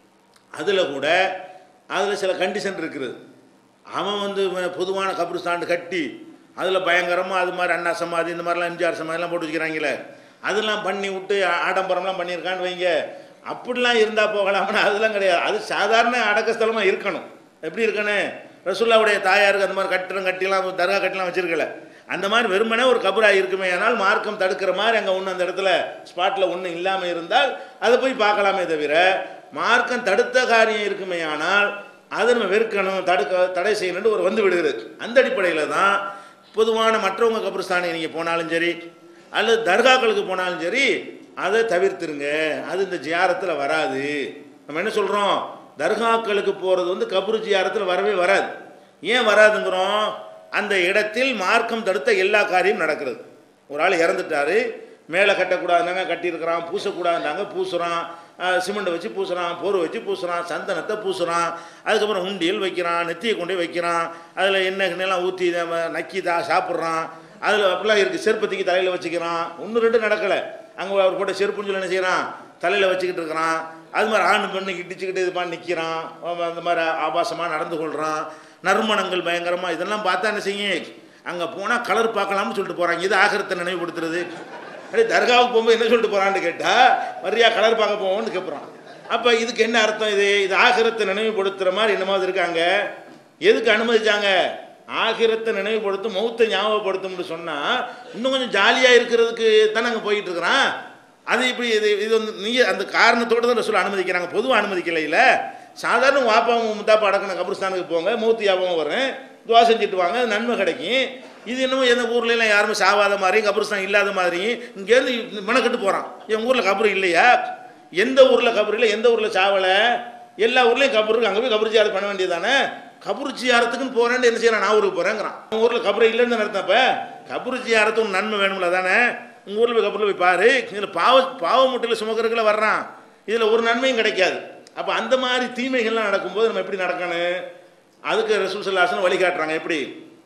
அதில் கூட அதில் சில கண்டிஷன் இருக்குது அவன் வந்து ம- பொதுவான கபிரிஸ்தாண்டு கட்டி அதில் பயங்கரமாக அது மாதிரி அண்ணா சமாதி இந்த மாதிரிலாம் எம்ஜிஆர் சமாதிலாம் போட்டு வச்சுக்கிறாங்களே அதெல்லாம் பண்ணி விட்டு ஆ- ஆடம்பரம்லாம் பண்ணியிருக்கான்னு வைங்க அப்படிலாம் இருந்தால் போகலாம்னா அதெல்லாம் கிடையாது அது சாதாரண அடக்கஸ்தலமாக இருக்கணும் எப்படி இருக்கணும் ரசுல்லாவுடைய தாயாருக்கு அந்த மாதிரி கட்டிடம் கட்டிலாம் தர்கா கட்டிலாம் வச்சிருக்கல அந்த மாதிரி வெறுமனே ஒரு கபரா இருக்குமே ஆனால் மார்க்கம் தடுக்கிற மாதிரி அங்கே ஒன்று அந்த இடத்துல ஸ்பாட்டில் ஒன்றும் இல்லாமல் இருந்தால் அதை போய் பார்க்கலாமே தவிர மார்க்கம் தடுத்த காரியம் இருக்குமே ஆனால் அதை நம்ம வெறுக்கணும் தடுக்க தடை செய்யணும்னு ஒரு வந்து விடுகிறது அந்த அடிப்படையில் தான் பொதுவான மற்றவங்க கபிரஸ்தானை நீங்கள் போனாலும் சரி அல்லது தர்காக்களுக்கு போனாலும் சரி அதை தவிர்த்துருங்க அது இந்த ஜியாரத்தில் வராது நம்ம என்ன சொல்கிறோம் தர்காக்களுக்கு போகிறது வந்து கபரு ஜியாரத்தில் வரவே வராது ஏன் வராதுங்கிறோம் அந்த இடத்தில் மார்க்கம் தடுத்த எல்லா காரியமும் நடக்கிறது ஒரு ஆள் இறந்துட்டாரு மேலே கட்டக்கூடாதுனாங்க கட்டியிருக்கிறான் பூசக்கூடாதுனாங்க பூசுகிறான் சிமெண்ட்டை வச்சு பூசுகிறான் போர் வச்சு பூசுகிறான் சந்தனத்தை பூசுகிறான் அதுக்கப்புறம் உண்டியல் வைக்கிறான் நெத்தியை கொண்டு போய் வைக்கிறான் அதில் எண்ணெய் எண்ணெய்லாம் ஊற்றி நக்கி தா சாப்பிட்றான் அதில் அப்படிலாம் இருக்குது செருப்பத்திக்கு தலையில் வச்சுக்கிறான் ஒன்று ரெண்டு நடக்கலை அங்கே அவர் போட்ட செருப்புன்னு சொல்லி என்ன செய்கிறான் தலையில் வச்சுக்கிட்டு இருக்கிறான் அது மாதிரி ஆண் பெண்ணு இடிச்சுக்கிட்டு இது பண்ணி நிற்கிறான் அந்த மாதிரி ஆபாசமாக நடந்து கொள்கிறான் நறுமணங்கள் பயங்கரமாக இதெல்லாம் பார்த்தா என்ன செய்யும் அங்கே போனால் கலர் பார்க்கலாம்னு சொல்லிட்டு போகிறாங்க இது ஆகரத்தை நினைவுபடுத்துறது அப்படியே தர்காவுக்கு போகும்போது என்ன சொல்லிட்டு போகிறான்னு கேட்டால் வரியா கலர் பார்க்க போவோம்னு கேட்குறான் அப்போ இதுக்கு என்ன அர்த்தம் இது இது ஆகிரத்தை நினைவுபடுத்துகிற மாதிரி என்னமாவது இருக்காங்க எதுக்கு அனுமதிச்சாங்க ஆகிரத்தை நினைவுபடுத்தும் மௌத்தை ஞாபகப்படுத்தும்னு சொன்னால் இன்னும் கொஞ்சம் ஜாலியாக இருக்கிறதுக்கு தானே அங்கே போயிட்டு இருக்கிறான் அது இப்படி இது இது வந்து நீ அந்த காரணத்தோடு தான் சொல்ல அனுமதிக்கிறாங்க பொதுவாக அனுமதிக்கல இல்லை சாதாரண வாப்பாவும் முத்தாப்பா அடக்கின கபிரஸ்தானுக்கு போங்க மூர்த்தி யாபகம் வரும் துவா செஞ்சுட்டு வாங்க நன்மை கிடைக்கும் இது என்னமோ எந்த ஊர்ல எல்லாம் யாருமே சாவாத மாதிரியும் கபிரஸ்தான் இல்லாத மாதிரியும் இங்கேருந்து மெனக்கெட்டு போகிறான் என் ஊரில் கபரு இல்லையா எந்த ஊரில் கபரு இல்லை எந்த ஊரில் சாவலை எல்லா ஊர்லேயும் கபரு இருக்கு அங்கே போய் கபரு ஜியாரத் பண்ண வேண்டியதானே கபரு ஜியாரத்துக்குன்னு போகிறேன்னு என்ன செய்யறான் நான் ஊருக்கு போகிறேங்கிறான் உங்கள் ஊரில் கபரு இல்லைன்னு தானே அர்த்தம் இப்போ கபரு ஜியாரத்து உன் நன்மை வேணும்ல தானே உங்கள் ஊரில் போய் கபரில் போய் பாரு இதில் பாவ பாவ முட்டையில் சுமக்கிறதுக்குள்ள வர்றான் இதில் ஒரு நன்மையும் கிடைக்காது அப்போ அந்த மாதிரி தீமைகள்லாம் நடக்கும்போது நம்ம எப்படி நடக்கணும் அதுக்கு ரசூல் சல்லாசன் வழிகாட்டுறாங்க எப்படி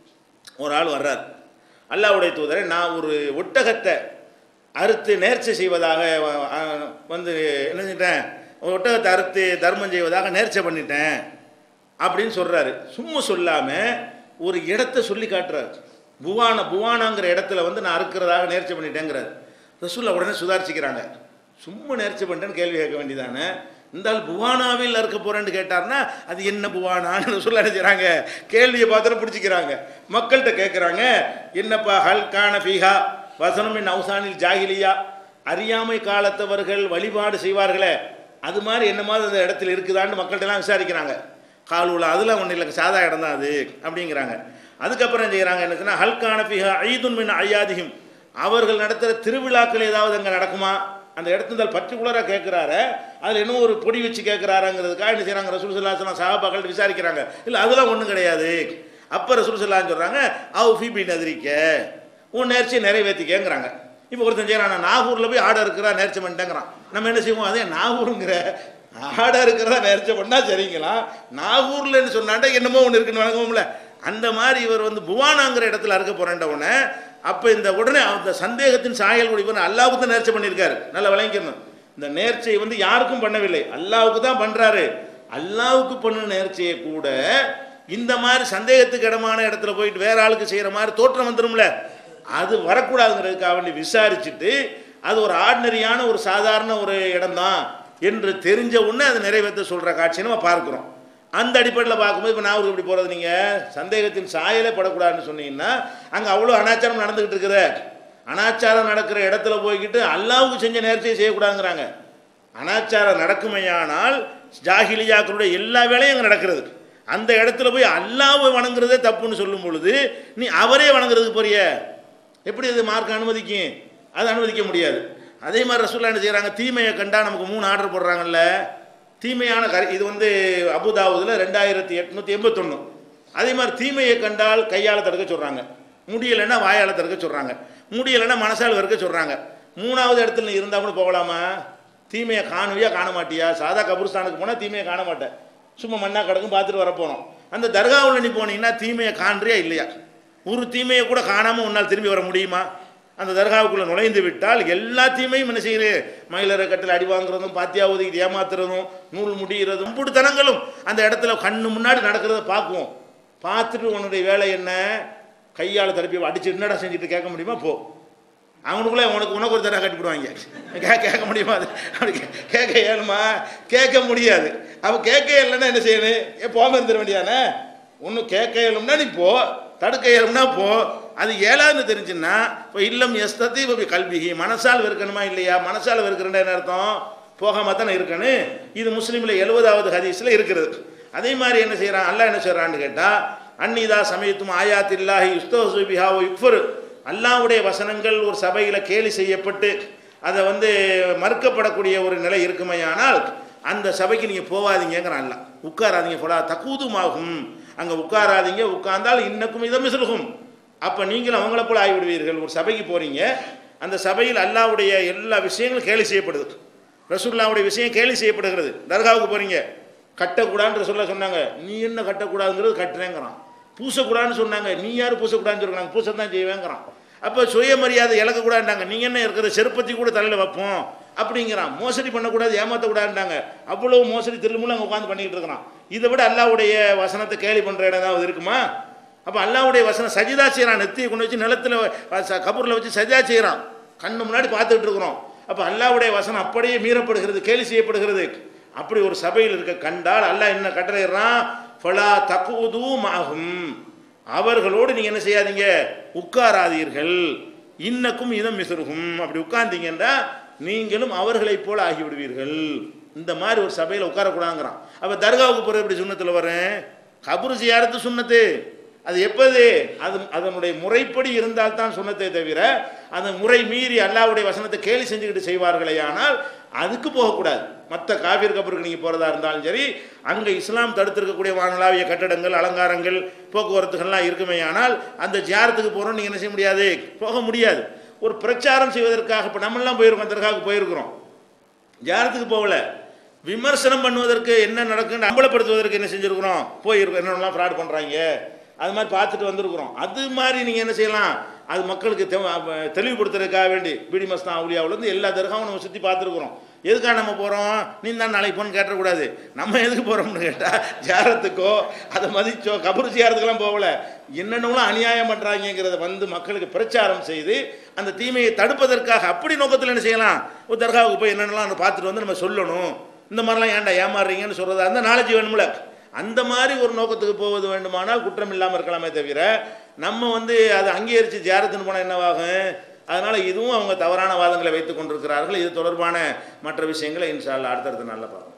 ஒரு ஆள் வர்றார் அல்லாஹ்வுடைய தூதரை நான் ஒரு ஒட்டகத்தை அறுத்து நேர்ச்சை செய்வதாக வ- அ- வந்து என்ன செஞ்சிட்டேன் ஒட்டகத்தை அறுத்து தர்மம் செய்வதாக நேர்ச்சை பண்ணிட்டேன் அப்படின்னு சொல்கிறாரு சும்மா சொல்லாமல் ஒரு இடத்த சொல்லி காட்டுறாரு புவான புவானாங்கிற இடத்துல வந்து நான் அறுக்கிறதாக நேர்ச்சை பண்ணிட்டேங்கிறார் ரசூல்லா உடனே சுதாரிச்சுக்கிறாங்க சும்மா நேர்ச்சை பண்ணிட்டேன்னு கேள்வி கேட்க வேண்டியதானே இந்த ஆள் புவானாவில் அறுக்க போறேன்னு கேட்டார்னா அது என்ன புவானான்னு சொல்ல நினைச்சாங்க கேள்வியை பார்த்துட்டு பிடிச்சிக்கிறாங்க மக்கள்கிட்ட கேட்குறாங்க என்னப்பா ஹல் கான ஃபீஹா வசனமின் நௌசானில் ஜாகிலியா அறியாமை காலத்தவர்கள் வழிபாடு செய்வார்களே அது மாதிரி என்ன மாதிரி அந்த இடத்துல இருக்குதான்னு மக்கள்கிட்ட எல்லாம் விசாரிக்கிறாங்க காலூல அதெல்லாம் ஒன்றும் இல்லை சாதா இடம் தான் அது அப்படிங்கிறாங்க அதுக்கப்புறம் என்ன செய்கிறாங்க என்ன சொன்னால் ஹல்கான ஃபிஹா ஐதுன் மின் ஐயாதிகும் அவர்கள் நடத்துகிற திருவிழாக்கள் ஏதாவது அங்கே நடக்குமா அந்த இடத்துல பர்டிகுலராக கேட்குறாரு அதில் இன்னும் ஒரு பொடி வச்சு கேட்குறாருங்கிறதுக்காக என்ன செய்கிறாங்க ரசூல் சல்லாஹலாம் சஹாபாக்கள் விசாரிக்கிறாங்க இல்லை அதெல்லாம் ஒன்றும் கிடையாது அப்போ ரசூல் சொல்லான்னு சொல்கிறாங்க அவ் ஃபீபி நதிரிக்க உன் நேர்ச்சியை நிறைவேற்றிக்கங்கிறாங்க இப்போ ஒருத்தன் செய்யறான் நான் நாகூரில் போய் ஆடை இருக்கிறா நேர்ச்சி பண்ணிட்டேங்கிறான் நம்ம என்ன செய்வோம் அதே நாகூருங்கிற ஆடை இருக்கிறதா நேர்ச்சி பண்ணால் சரிங்களா நாகூர்லன்னு சொன்னாண்டா என்னமோ ஒன்று இருக்குன்னு வணங்குவோம்ல அந்த மாதிரி இவர் வந்து புவானாங்கிற இடத்துல அறுக்க போறேன்ட உடனே அப்போ இந்த உடனே அந்த சந்தேகத்தின் சாயல் கூட இவர் அல்லாவுக்கு தான் நேர்ச்சி பண்ணியிருக்காரு நல்லா விளங்கிக்கணும் இந்த நேர்ச்சியை வந்து யாருக்கும் பண்ணவில்லை அல்லாவுக்கு தான் பண்றாரு அல்லாவுக்கு பண்ண நேர்ச்சியை கூட இந்த மாதிரி சந்தேகத்துக்கு இடமான இடத்துல போயிட்டு வேற ஆளுக்கு செய்யற மாதிரி தோற்றம் வந்துரும்ல அது வரக்கூடாதுங்கிறதுக்காக வேண்டி விசாரிச்சுட்டு அது ஒரு ஆர்டினரியான ஒரு சாதாரண ஒரு இடம்தான் என்று தெரிஞ்ச உடனே அதை நிறைவேற்ற சொல்ற காட்சியை நம்ம பார்க்கிறோம் அந்த அடிப்படையில் பார்க்கும்போது இப்போ நான் இப்படி போகிறது நீங்கள் சந்தேகத்தின் சாயலே படக்கூடாதுன்னு சொன்னீங்கன்னா அங்கே அவ்வளோ அனாச்சாரம் நடந்துக்கிட்டு இருக்குது அனாச்சாரம் நடக்கிற இடத்துல போய்கிட்டு அல்லாவுக்கு செஞ்ச நேர்ச்சியை செய்யக்கூடாதுங்கிறாங்க அனாச்சாரம் நடக்குமையானால் ஜாகிலியாக்களுடைய எல்லா வேலையும் அங்கே நடக்கிறது அந்த இடத்துல போய் அல்லாவை வணங்குறதே தப்புன்னு சொல்லும் பொழுது நீ அவரே வணங்குறதுக்கு போறிய எப்படி அது மார்க் அனுமதிக்கும் அது அனுமதிக்க முடியாது அதே மாதிரி ரசூல்லா என்ன செய்கிறாங்க தீமையை கண்டா நமக்கு மூணு ஆர்டர் போடுறாங்கல்ல தீமையான கரி இது வந்து அபுதாவுதில் ரெண்டாயிரத்தி எட்நூற்றி எண்பத்தொன்று அதே மாதிரி தீமையை கண்டால் கையால் தடுக்க சொல்கிறாங்க முடியலைன்னா வாயால் தடுக்க சொல்கிறாங்க முடியலைன்னா மனசால் வெறுக்க சொல்கிறாங்க மூணாவது இடத்துல நீ இருந்தால் கூட போகலாமா தீமையை காணுவியா காண மாட்டியா சாதா கபுர்ஸ்தானுக்கு போனால் தீமையை காண மாட்டேன் சும்மா மண்ணா கிடக்கும் பார்த்துட்டு வரப்போனோம் அந்த தர்காவில் நீ போனீங்கன்னா தீமையை காண்றியா இல்லையா ஒரு தீமையை கூட காணாமல் உன்னால் திரும்பி வர முடியுமா அந்த தர்காவுக்குள்ளே நுழைந்து விட்டால் எல்லா தீமையும் என்ன செய்யுது மயிலரை கட்டில் அடி வாங்குறதும் பாத்தியா ஒதுக்கி ஏமாத்துறதும் நூல் முடிகிறதும் புடுத்தனங்களும் அந்த இடத்துல கண்ணு முன்னாடி நடக்கிறத பார்க்குவோம் பார்த்துட்டு உன்னுடைய வேலை என்ன கையால் திருப்பி அடிச்சு என்னடா செஞ்சுட்டு கேட்க முடியுமா போ அவனுக்குள்ளே உனக்கு உனக்கு ஒரு தடவை கட்டிவிடுவாங்க கே கேட்க முடியுமா அது அப்படி கே- கேட்க இயலுமா கேட்க முடியாது அவ கேட்க இயலன்னா என்ன செய்யணும் ஏன் போகாம இருந்துட வேண்டியானே ஒன்றும் கேட்க இயலும்னா நீ போ தடுக்க இயலும்னா போ அது ஏழான்னு தெரிஞ்சுன்னா இப்போ இல்லம் எஸ்தத்தி இப்போ கல்விகி மனசால் வெறுக்கணுமா இல்லையா மனசால் வெறுக்கிறேன் என்ன அர்த்தம் போகாம தானே இருக்கணும் இது முஸ்லீமில் எழுபதாவது ஹதீஸில் இருக்கிறது அதே மாதிரி என்ன செய்கிறான் அல்லாஹ் என்ன செய்கிறான்னு கேட்டால் அன்னிதா சமயத்தும் ஆயாத்தில்லாஹி யுஸ்தோசு பிஹாவோ யுக்ஃபர் அல்லாஹ்வுடைய வசனங்கள் ஒரு சபையில் கேலி செய்யப்பட்டு அதை வந்து மறுக்கப்படக்கூடிய ஒரு நிலை இருக்குமையானால் அந்த சபைக்கு நீங்கள் போகாதீங்கிறான் அல்லாஹ் உட்காராதீங்க போலா தக்கூதுமாகும் அங்கே உட்காராதீங்க உட்கார்ந்தால் இன்னக்கும் இதம் மிசலுகும் அப்போ நீங்களும் அவங்கள போல ஆகிவிடுவீர்கள் ஒரு சபைக்கு போகிறீங்க அந்த சபையில் அல்லாஹ்வுடைய எல்லா விஷயங்களும் கேலி செய்யப்படுது ரசூல்லாவுடைய விஷயம் கேலி செய்யப்படுகிறது தர்காவுக்கு போகிறீங்க கட்டக்கூடாதுன்ற சொல்ல சொன்னாங்க நீ என்ன கட்டக்கூடாதுங்கிறது கட்டுறேங்கிறான் பூசக்கூடாதுன்னு சொன்னாங்க நீ யார் பூசக்கூடாதுன்னு சொல்கிறாங்க பூச தான் செய்வேங்கிறான் அப்போ சுயமரியாதை இழக்கக்கூடாதுன்றாங்க நீங்கள் என்ன இருக்கிற செருப்பத்தி கூட தலையில் வைப்போம் அப்படிங்கிறான் மோசடி பண்ணக்கூடாது ஏமாற்றக்கூடாதுன்றாங்க அவ்வளவு மோசடி திரும்பவும் அங்கே உட்காந்து பண்ணிக்கிட்டு இருக்கிறான் இதை விட அல்லாவுடைய வசனத்தை கேலி பண்ணுற இடம் ஏதாவது இருக்குமா அப்போ அல்லாவுடைய வசனம் சஜிதா செய்கிறான் நெத்தியை கொண்டு வச்சு நிலத்தில் கபூரில் வச்சு சஜிதா செய்கிறான் கண்ணு முன்னாடி பார்த்துக்கிட்டு இருக்கிறோம் அப்போ அல்லாவுடைய வசனம் அப்படியே மீறப்படுகிறது கேலி செய்யப்படுகிறது அப்படி ஒரு சபையில் இருக்க கண்டால் அல்லாஹ் என்ன கட்டளைறான் ஃபலா தக்குதும் ஆகும் அவர்களோடு நீங்கள் என்ன செய்யாதீங்க உட்காராதீர்கள் இன்னக்கும் இதம் மிசுருகும் அப்படி உட்கார்ந்தீங்கன்னா நீங்களும் அவர்களைப் போல ஆகிவிடுவீர்கள் இந்த மாதிரி ஒரு சபையில் உட்காரக்கூடாதுங்கிறான் அப்போ தர்காவுக்கு போகிற எப்படி சுண்ணத்தில் வரேன் கபுரு ஜியாரத்து சுண்ணத்து அது எப்போது அது அதனுடைய முறைப்படி இருந்தால் தான் சுண்ணத்தை தவிர அந்த முறை மீறி அல்லாவுடைய வசனத்தை கேலி செஞ்சுக்கிட்டு செய்வார்களே ஆனால் அதுக்கு போகக்கூடாது மற்ற காபீர் கபருக்கு நீங்கள் போகிறதா இருந்தாலும் சரி அங்கே இஸ்லாம் தடுத்திருக்கக்கூடிய வானளாவிய கட்டடங்கள் அலங்காரங்கள் போக்குவரத்துகள்லாம் இருக்குமே ஆனால் அந்த ஜியாரத்துக்கு போகிறோம் நீங்கள் என்ன செய்ய முடியாது போக முடியாது ஒரு பிரச்சாரம் செய்வதற்காக இப்போ நம்மெல்லாம் போயிருக்கோம் அதற்காக போயிருக்கிறோம் ஜாரத்துக்கு போகல விமர்சனம் பண்ணுவதற்கு என்ன நடக்குன்னு அம்பலப்படுத்துவதற்கு என்ன செஞ்சுருக்கிறோம் போயிருக்கோம் என்னென்னலாம் ஃப்ராட் பண்ணுறாங்க அது மாதிரி பார்த்துட்டு வந்திருக்கிறோம் அது மாதிரி நீங்கள் என்ன செய்யலாம் அது மக்களுக்கு தெ- அஹ் தெளிவுபடுத்துறதுக்காக வேண்டி பிடி மஸ்தான் அவுலியாவிலேருந்து எல்லா தர்காவும் நம்ம சுற்றி பார்த்துருக்குறோம் எதுக்காக நம்ம போகிறோம் நீ தான் நாளைக்கு போன்னு கேட்டக்கூடாது நம்ம எதுக்கு போகிறோம்னு கேட்டால் ஜாரத்துக்கோ அதை மதிச்சோ கபரு ஜியாரத்துக்கெல்லாம் போகல என்னென்னலாம் அநியாயம் பண்ணுறாங்கிறத வந்து மக்களுக்கு பிரச்சாரம் செய்து அந்த தீமையை தடுப்பதற்காக அப்படி நோக்கத்தில் என்ன செய்யலாம் ஒரு தர்காவுக்கு போய் என்னென்னலாம் பார்த்துட்டு வந்து நம்ம சொல்லணும் இந்த மாதிரிலாம் ஏன்டா ஏமாறுறீங்கன்னு சொல்கிறதா அந்த நாலேஜ் வேணும்ல அந்த மாதிரி ஒரு நோக்கத்துக்கு போவது வேண்டுமானால் குற்றம் இல்லாமல் இருக்கலாமே தவிர நம்ம வந்து அதை அங்கீகரித்து ஜியாரத்துன்னு போனால் என்னவாகும் அதனால் இதுவும் அவங்க தவறான வாதங்களை வைத்துக் கொண்டிருக்கிறார்கள் இது தொடர்பான மற்ற விஷயங்களை இன்ஷா அல்லாஹ் அடுத்தடுத்த நாளில் பார்ப்போம்